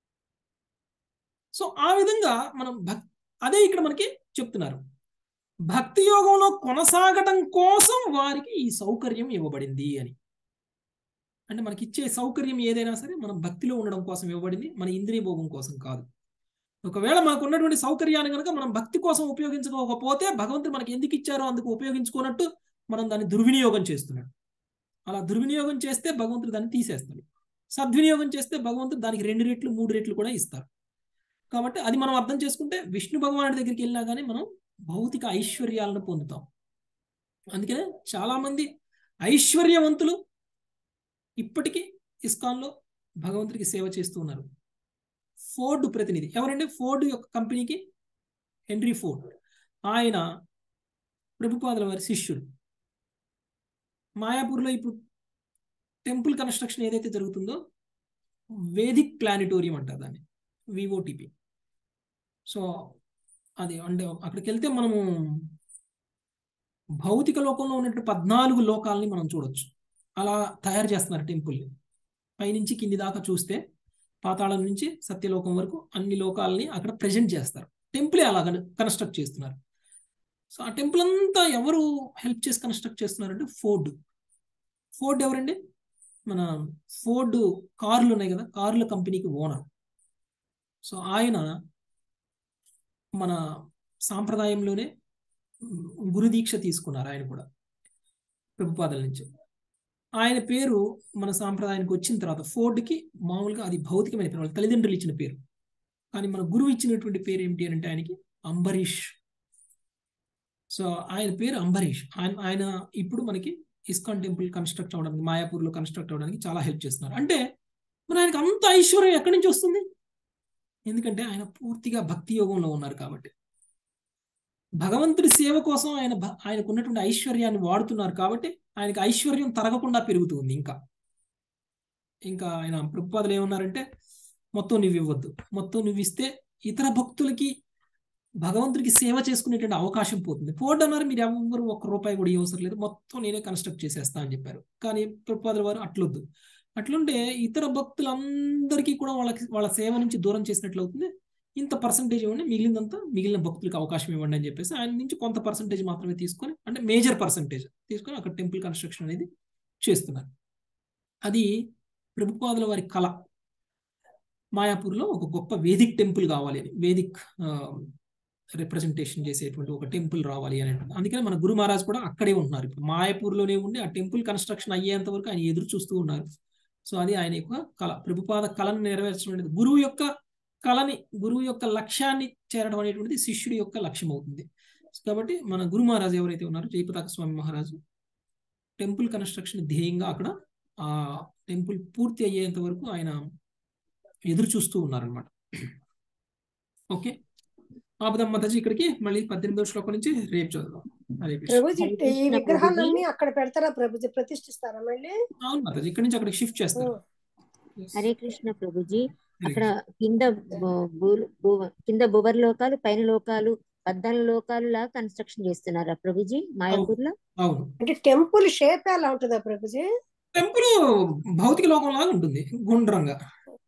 సో ఆ విధంగా మనం భక్ అదే ఇక్కడ మనకి చెప్తున్నారు భక్తి యోగంలో కొనసాగటం కోసం వారికి ఈ సౌకర్యం ఇవ్వబడింది అని అంటే మనకి ఇచ్చే సౌకర్యం ఏదైనా సరే మనం భక్తిలో ఉండడం కోసం ఇవ్వబడింది మన ఇంద్రియ భోగం కోసం కాదు ఒకవేళ మనకు ఉన్నటువంటి సౌకర్యాన్ని కనుక మనం భక్తి కోసం ఉపయోగించుకోకపోతే భగవంతుడు మనకి ఎందుకు ఇచ్చారో అందుకు ఉపయోగించుకున్నట్టు మనం దాన్ని దుర్వినియోగం చేస్తున్నాడు అలా దుర్వినియోగం చేస్తే భగవంతుడు దాన్ని తీసేస్తాడు సద్వినియోగం చేస్తే భగవంతుడు దానికి రెండు రెట్లు మూడు రెట్లు కూడా ఇస్తారు కాబట్టి అది మనం అర్థం చేసుకుంటే విష్ణు భగవానుడి దగ్గరికి వెళ్ళినా కానీ మనం భౌతిక ఐశ్వర్యాలను పొందుతాం అందుకనే చాలా మంది ఐశ్వర్యవంతులు ఇప్పటికీ ఇస్కాన్లో భగవంతుడికి సేవ చేస్తూ ఉన్నారు ఫోర్డ్ ప్రతినిధి ఎవరంటే ఫోర్డ్ యొక్క కంపెనీకి హెన్రీ ఫోర్డ్ ఆయన ప్రభుపాదుల వారి శిష్యుడు మాయాపూర్లో ఇప్పుడు టెంపుల్ కన్స్ట్రక్షన్ ఏదైతే జరుగుతుందో వేదిక్ ప్లానిటోరియం అంటారు దాన్ని వివోటిపి సో అది అంటే అక్కడికి వెళ్తే మనము భౌతిక లోకంలో ఉన్నట్టు పద్నాలుగు లోకాలని మనం చూడొచ్చు అలా తయారు చేస్తున్నారు టెంపుల్ని పైనుంచి కింది దాకా చూస్తే పాతాళం నుంచి సత్యలోకం వరకు అన్ని లోకాలని అక్కడ ప్రజెంట్ చేస్తారు టెంపులే అలా కన్స్ట్రక్ట్ చేస్తున్నారు సో ఆ టెంపుల్ అంతా ఎవరు హెల్ప్ చేసి కన్స్ట్రక్ట్ చేస్తున్నారంటే ఫోర్డ్ ఫోర్డ్ ఎవరండి మన ఫోర్డ్ కార్లు ఉన్నాయి కదా కార్ల కంపెనీకి ఓనర్ సో ఆయన మన సాంప్రదాయంలోనే గురుదీక్ష తీసుకున్నారు ఆయన కూడా ప్రభుపాదల నుంచి ఆయన పేరు మన సాంప్రదాయానికి వచ్చిన తర్వాత ఫోర్డ్కి మామూలుగా అది భౌతికమైన పేరు వాళ్ళ తల్లిదండ్రులు ఇచ్చిన పేరు కానీ మన గురువు ఇచ్చినటువంటి పేరు ఏమిటి అంటే ఆయనకి అంబరీష్ సో ఆయన పేరు అంబరీష్ ఆయన ఆయన ఇప్పుడు మనకి ఇస్కాన్ టెంపుల్ కన్స్ట్రక్ట్ అవడానికి మాయాపూర్లో కన్స్ట్రక్ట్ అవడానికి చాలా హెల్ప్ చేస్తున్నారు అంటే మరి ఆయనకి అంత ఐశ్వర్యం ఎక్కడి నుంచి వస్తుంది ఎందుకంటే ఆయన పూర్తిగా భక్తి యోగంలో ఉన్నారు కాబట్టి భగవంతుడి సేవ కోసం ఆయన భ- ఆయనకు ఉన్నటువంటి ఐశ్వర్యాన్ని వాడుతున్నారు కాబట్టి ఆయనకి ఐశ్వర్యం తరగకుండా పెరుగుతుంది ఇంకా ఇంకా ఆయన ప్రభుపాదులు ఏమన్నారంటే మొత్తం నువ్వు ఇవ్వద్దు మొత్తం నువ్వు ఇస్తే ఇతర భక్తులకి భగవంతుడికి సేవ చేసుకునేటువంటి అవకాశం పోతుంది పోర్డ్ అన్నారు మీరు ఎవరు ఒక్క రూపాయి కూడా అవసరం లేదు మొత్తం నేనే కన్స్ట్రక్ట్ చేసేస్తా అని చెప్పారు కానీ ప్రభుపాదుల వారు అట్లొద్దు అట్లుంటే ఇతర భక్తులందరికీ కూడా వాళ్ళకి వాళ్ళ సేవ నుంచి దూరం చేసినట్లు అవుతుంది ఇంత పర్సంటేజ్ ఇవ్వండి మిగిలినంతా మిగిలిన భక్తులకు అవకాశం ఇవ్వండి అని చెప్పేసి ఆయన నుంచి కొంత పర్సంటేజ్ మాత్రమే తీసుకొని అంటే మేజర్ పర్సంటేజ్ తీసుకొని అక్కడ టెంపుల్ కన్స్ట్రక్షన్ అనేది చేస్తున్నారు అది ప్రభుపాదుల వారి కళ మాయాపూర్లో ఒక గొప్ప వేదిక్ టెంపుల్ కావాలి అని వేదిక్ రిప్రజెంటేషన్ చేసేటువంటి ఒక టెంపుల్ రావాలి అని అంటుంది అందుకని మన గురు మహారాజ్ కూడా అక్కడే ఉంటున్నారు ఇప్పుడు మాయాపూర్లోనే ఉండి ఆ టెంపుల్ కన్స్ట్రక్షన్ అయ్యేంత వరకు ఆయన ఎదురు చూస్తూ ఉన్నారు సో అది ఆయన యొక్క కళ ప్రభుపాద కళను నెరవేర్చడం అనేది గురువు యొక్క కళని గురువు యొక్క లక్ష్యాన్ని చేరడం అనేటువంటిది శిష్యుడి యొక్క లక్ష్యం అవుతుంది కాబట్టి మన గురు మహారాజు ఎవరైతే ఉన్నారో జయపతాక స్వామి మహారాజు టెంపుల్ కన్స్ట్రక్షన్ ధ్యేయంగా అక్కడ ఆ టెంపుల్ పూర్తి అయ్యేంత వరకు ఆయన ఎదురు చూస్తూ ఉన్నారనమాట ఓకే ఆపుదాం మాతాజీ ఇక్కడికి మళ్ళీ పద్దెనిమిదో శ్లోకం నుంచి రేపు చదువుదాం హరే కృష్ణ ప్రభుజీ హరే ఈ కృష్ణ ప్రభుజీ విగ్రహాలన్నీ అక్కడ పెడతారా ప్రభుజీ ప్రతిష్ఠిస్తారా మళ్ళీ అవును మాతాజీ ఇక్కడి నుంచి అక్కడికి షిఫ్ట్ చేస్తారు Yes. హరే కృష్ణ ప్రభుజీ హరే అక్కడ కృష్ణ కింద భూ- భూ- భూ- కింద భువర్ లోకాలు పైన లోకాలు పద్నాలుగు లోకాలు లాగా కన్స్ట్రక్షన్ చేస్తున్నారా ప్రభుజీ అవును మాయాపూర్ లో అవును అంటే టెంపుల్ షేప్ ఎలా ఉంటుందా ప్రభుజీ టెంపుల్ భౌతిక లోకం లాగా ఉంటుంది గుండ్రంగా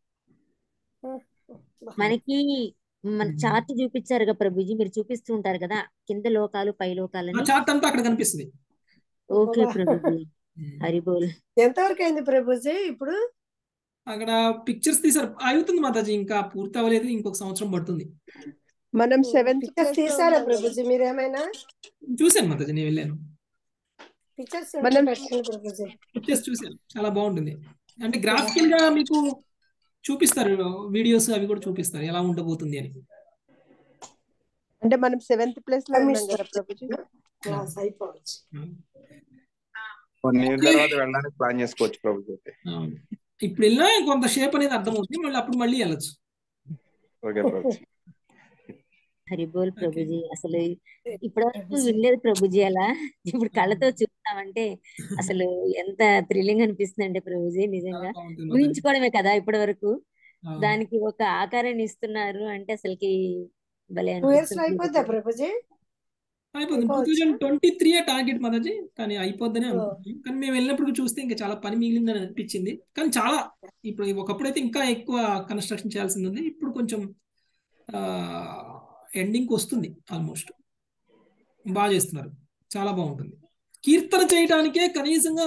మనకి మన ఉమ్. చార్ట్ చూపించారు కదా ప్రభుజీ మీరు చూపిస్తూ ఉంటారు కదా కింద లోకాలు పై ఆ లోకాలని చార్ట్ అంతా అక్కడ కనిపిస్తుంది ఓకే ప్రభుజీ ఉమ్. హరిబోల్ ఎంతవరకు అయింది ప్రభుజీ ఇప్పుడు అక్కడ పిక్చర్స్ తీసారు అవుతుంది మాతాజీ ఇంకా పూర్తి అవ్వలేదు ఇంకొక సంవత్సరం పడుతుంది మనం సెవెంత్ పిక్చర్స్ ప్లేస్ లో తీసారా ఉన్నాం కదా ప్రభుజీ మీరు ఏమైనా చూశాను మాతాజీ నేను వెళ్ళాను పిక్చర్స్ మనం పెట్టండి ప్రభుజీ పిక్చర్స్ చూశాను చాలా బాగుంటుంది అంటే గ్రాఫికల్ గా మీకు చూపిస్తారు వీడియోస్ అవి కూడా చూపిస్తారు ఎలా ఉండబోతుంది అని అంటే మనం సెవెంత్ ప్లేస్ లో ఉన్నాం కమిషన్ కదా ప్రభుజీ క్లాస్ అయిపోవచ్చు వన్ ఇయర్ తర్వాత వెళ్ళడానికి ప్లాన్ చేసుకోవచ్చు ప్రభు అయితే అవును. ఇప్పుడు వెళ్ళినా కొంత షేప్ అనేది అర్థమవుతుంది మళ్ళీ అప్పుడు మళ్ళీ వెళ్ళచ్చు ఓకే ప్రభు హరిబోల్ ఓకే ప్రభుజీ అసలు ఇప్పటివరకు వినలేదు ప్రభుజీ అలా ఇప్పుడు కళ్ళతో చూస్తామంటే అసలు ఎంత థ్రిల్లింగ్ అనిపిస్తుంది అంటే ప్రభుజీ చాలా నిజంగా బాగుంటుంది మాతాజీ ఊహించుకోవడమే కదా ఇప్పటి వరకు అవును దానికి ఒక ఆకారాన్ని ఇస్తున్నారు అంటే అసలుకి భలే టూ ఇయర్స్ లో అనిపిస్తుంది అయిపోద్దా ప్రభుజీ ప్రభుజీ అయిపోతుంది టూ అయిపోవచ్చు థౌజండ్ ట్వంటీ త్రీ టార్గెట్ మాతాజీ కానీ అయిపోద్దని ఓ, అనుకుంటున్నాం కానీ మేము వెళ్ళినప్పుడు చూస్తే ఇంకా చాలా పని మిగిలిందని అనిపించింది కానీ చాలా ఇప్పుడు ఒకప్పుడైతే ఇంకా ఎక్కువ కన్స్ట్రక్షన్ చేయాల్సింది ఉంది ఇప్పుడు కొంచెం ఎండింగ్కి వస్తుంది ఆల్మోస్ట్ బాగా చేస్తున్నారు చాలా బాగుంటుంది కీర్తన చేయడానికే కనీసంగా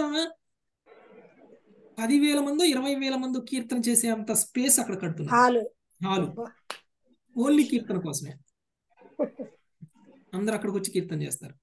పదివేల మందో ఇరవై వేల మందో కీర్తన చేసే అంత స్పేస్ అక్కడ కడుతున్నారు హాలు హాలు అబ్బా. ఓన్లీ కీర్తన కోసమే అందరు అక్కడికి వచ్చి కీర్తన చేస్తారు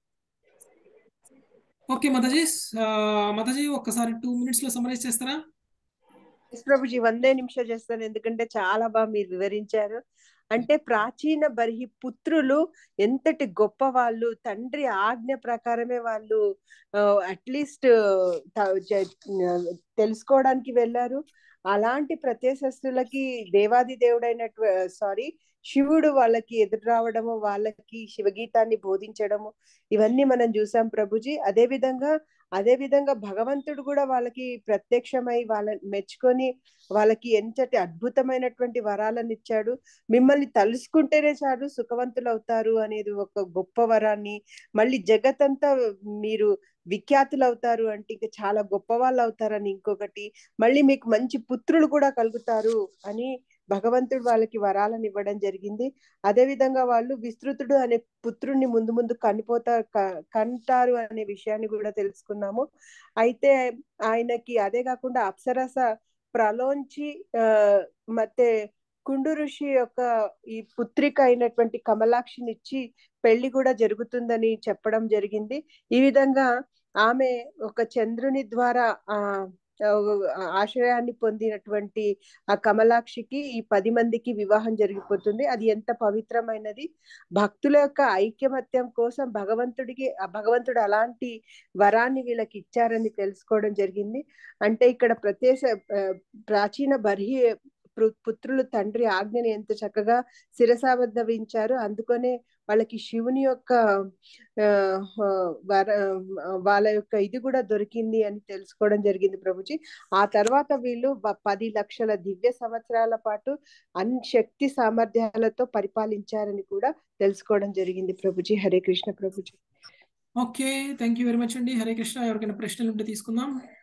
ఓకే మతాజీ ఆ, మతాజీ ఒక్కసారి టూ మినిట్స్ లో సమరైజ్ చేస్తారా ఎస్ ప్రభుజీ వందే నిమిషాలు చేస్తాను ఎందుకంటే చాలా బాగా మీరు వివరించారు అంటే ప్రాచీన బర్హి పుత్రులు ఎంతటి గొప్ప వాళ్ళు తండ్రి ఆజ్ఞ ప్రకారమే వాళ్ళు అట్లీస్ట్ తెలుసుకోవడానికి వెళ్ళారు అలాంటి ప్రత్యశస్తులకి దేవాది దేవుడైనటు సారీ శివుడు వాళ్ళకి ఎదురు రావడము వాళ్ళకి శివగీతాన్ని బోధించడము ఇవన్నీ మనం చూసాం ప్రభుజీ అదే విధంగా అదే విధంగా భగవంతుడు కూడా వాళ్ళకి ప్రత్యక్షమై వాళ్ళ మెచ్చుకొని వాళ్ళకి ఎంతటి అద్భుతమైనటువంటి వరాలను ఇచ్చాడు మిమ్మల్ని తలుసుకుంటేనే చాలు సుఖవంతులు అవుతారు అనేది ఒక గొప్ప వరాన్ని మళ్ళీ జగతంతా మీరు విఖ్యాతులు అవుతారు అంటే ఇంకా చాలా గొప్ప వాళ్ళు అవుతారని ఇంకొకటి మళ్ళీ మీకు మంచి పుత్రులు కూడా కలుగుతారు అని భగవంతుడు వాళ్ళకి వరాలను ఇవ్వడం జరిగింది అదే విధంగా వాళ్ళు విస్తృతుడు అనే పుత్రుణ్ణి ముందు ముందు కనిపోతారు కంటారు అనే విషయాన్ని కూడా తెలుసుకున్నాము అయితే ఆయనకి అదే కాకుండా అప్సరస ప్రలోంచి ఆ ಮತ್ತೆ కుండు ఋషి యొక్క ఈ పుత్రిక అయినటువంటి కమలాక్షిని ఇచ్చి పెళ్లి కూడా జరుగుతుందని చెప్పడం జరిగింది ఈ విధంగా ఆమె ఒక చంద్రుని ద్వారా ఆ ఆశ్రయాన్ని పొందినటువంటి ఆ కమలాక్షికి ఈ పది మందికి వివాహం జరిగిపోతుంది అది ఎంత పవిత్రమైనది భక్తుల యొక్క ఐక్యమత్యం కోసం భగవంతుడికి ఆ భగవంతుడు అలాంటి వరాన్ని వీళ్ళకి ఇచ్చారని తెలుసుకోవడం జరిగింది అంటే ఇక్కడ ప్రత్యేక ప్రాచీన బర్హి పు- పుత్రులు తండ్రి ఆజ్ఞని ఎంత చక్కగా శిరసాబద్ధవించారు అందుకనే వాళ్ళకి శివుని యొక్క ఆ, ఆ, వర ఆ, వాళ్ళ యొక్క ఇది కూడా దొరికింది అని తెలుసుకోవడం జరిగింది ప్రభుజీ ఆ తర్వాత వీళ్ళు బ- పది లక్షల దివ్య సంవత్సరాల పాటు అన్ని శక్తి సామర్థ్యాలతో పరిపాలించారని కూడా తెలుసుకోవడం జరిగింది ప్రభుజీ హరే కృష్ణ ప్రభుజీ okay thank you very much అండి హరే కృష్ణ ఎవరికైనా ప్రశ్నలు ఉంటే తీసుకుందాం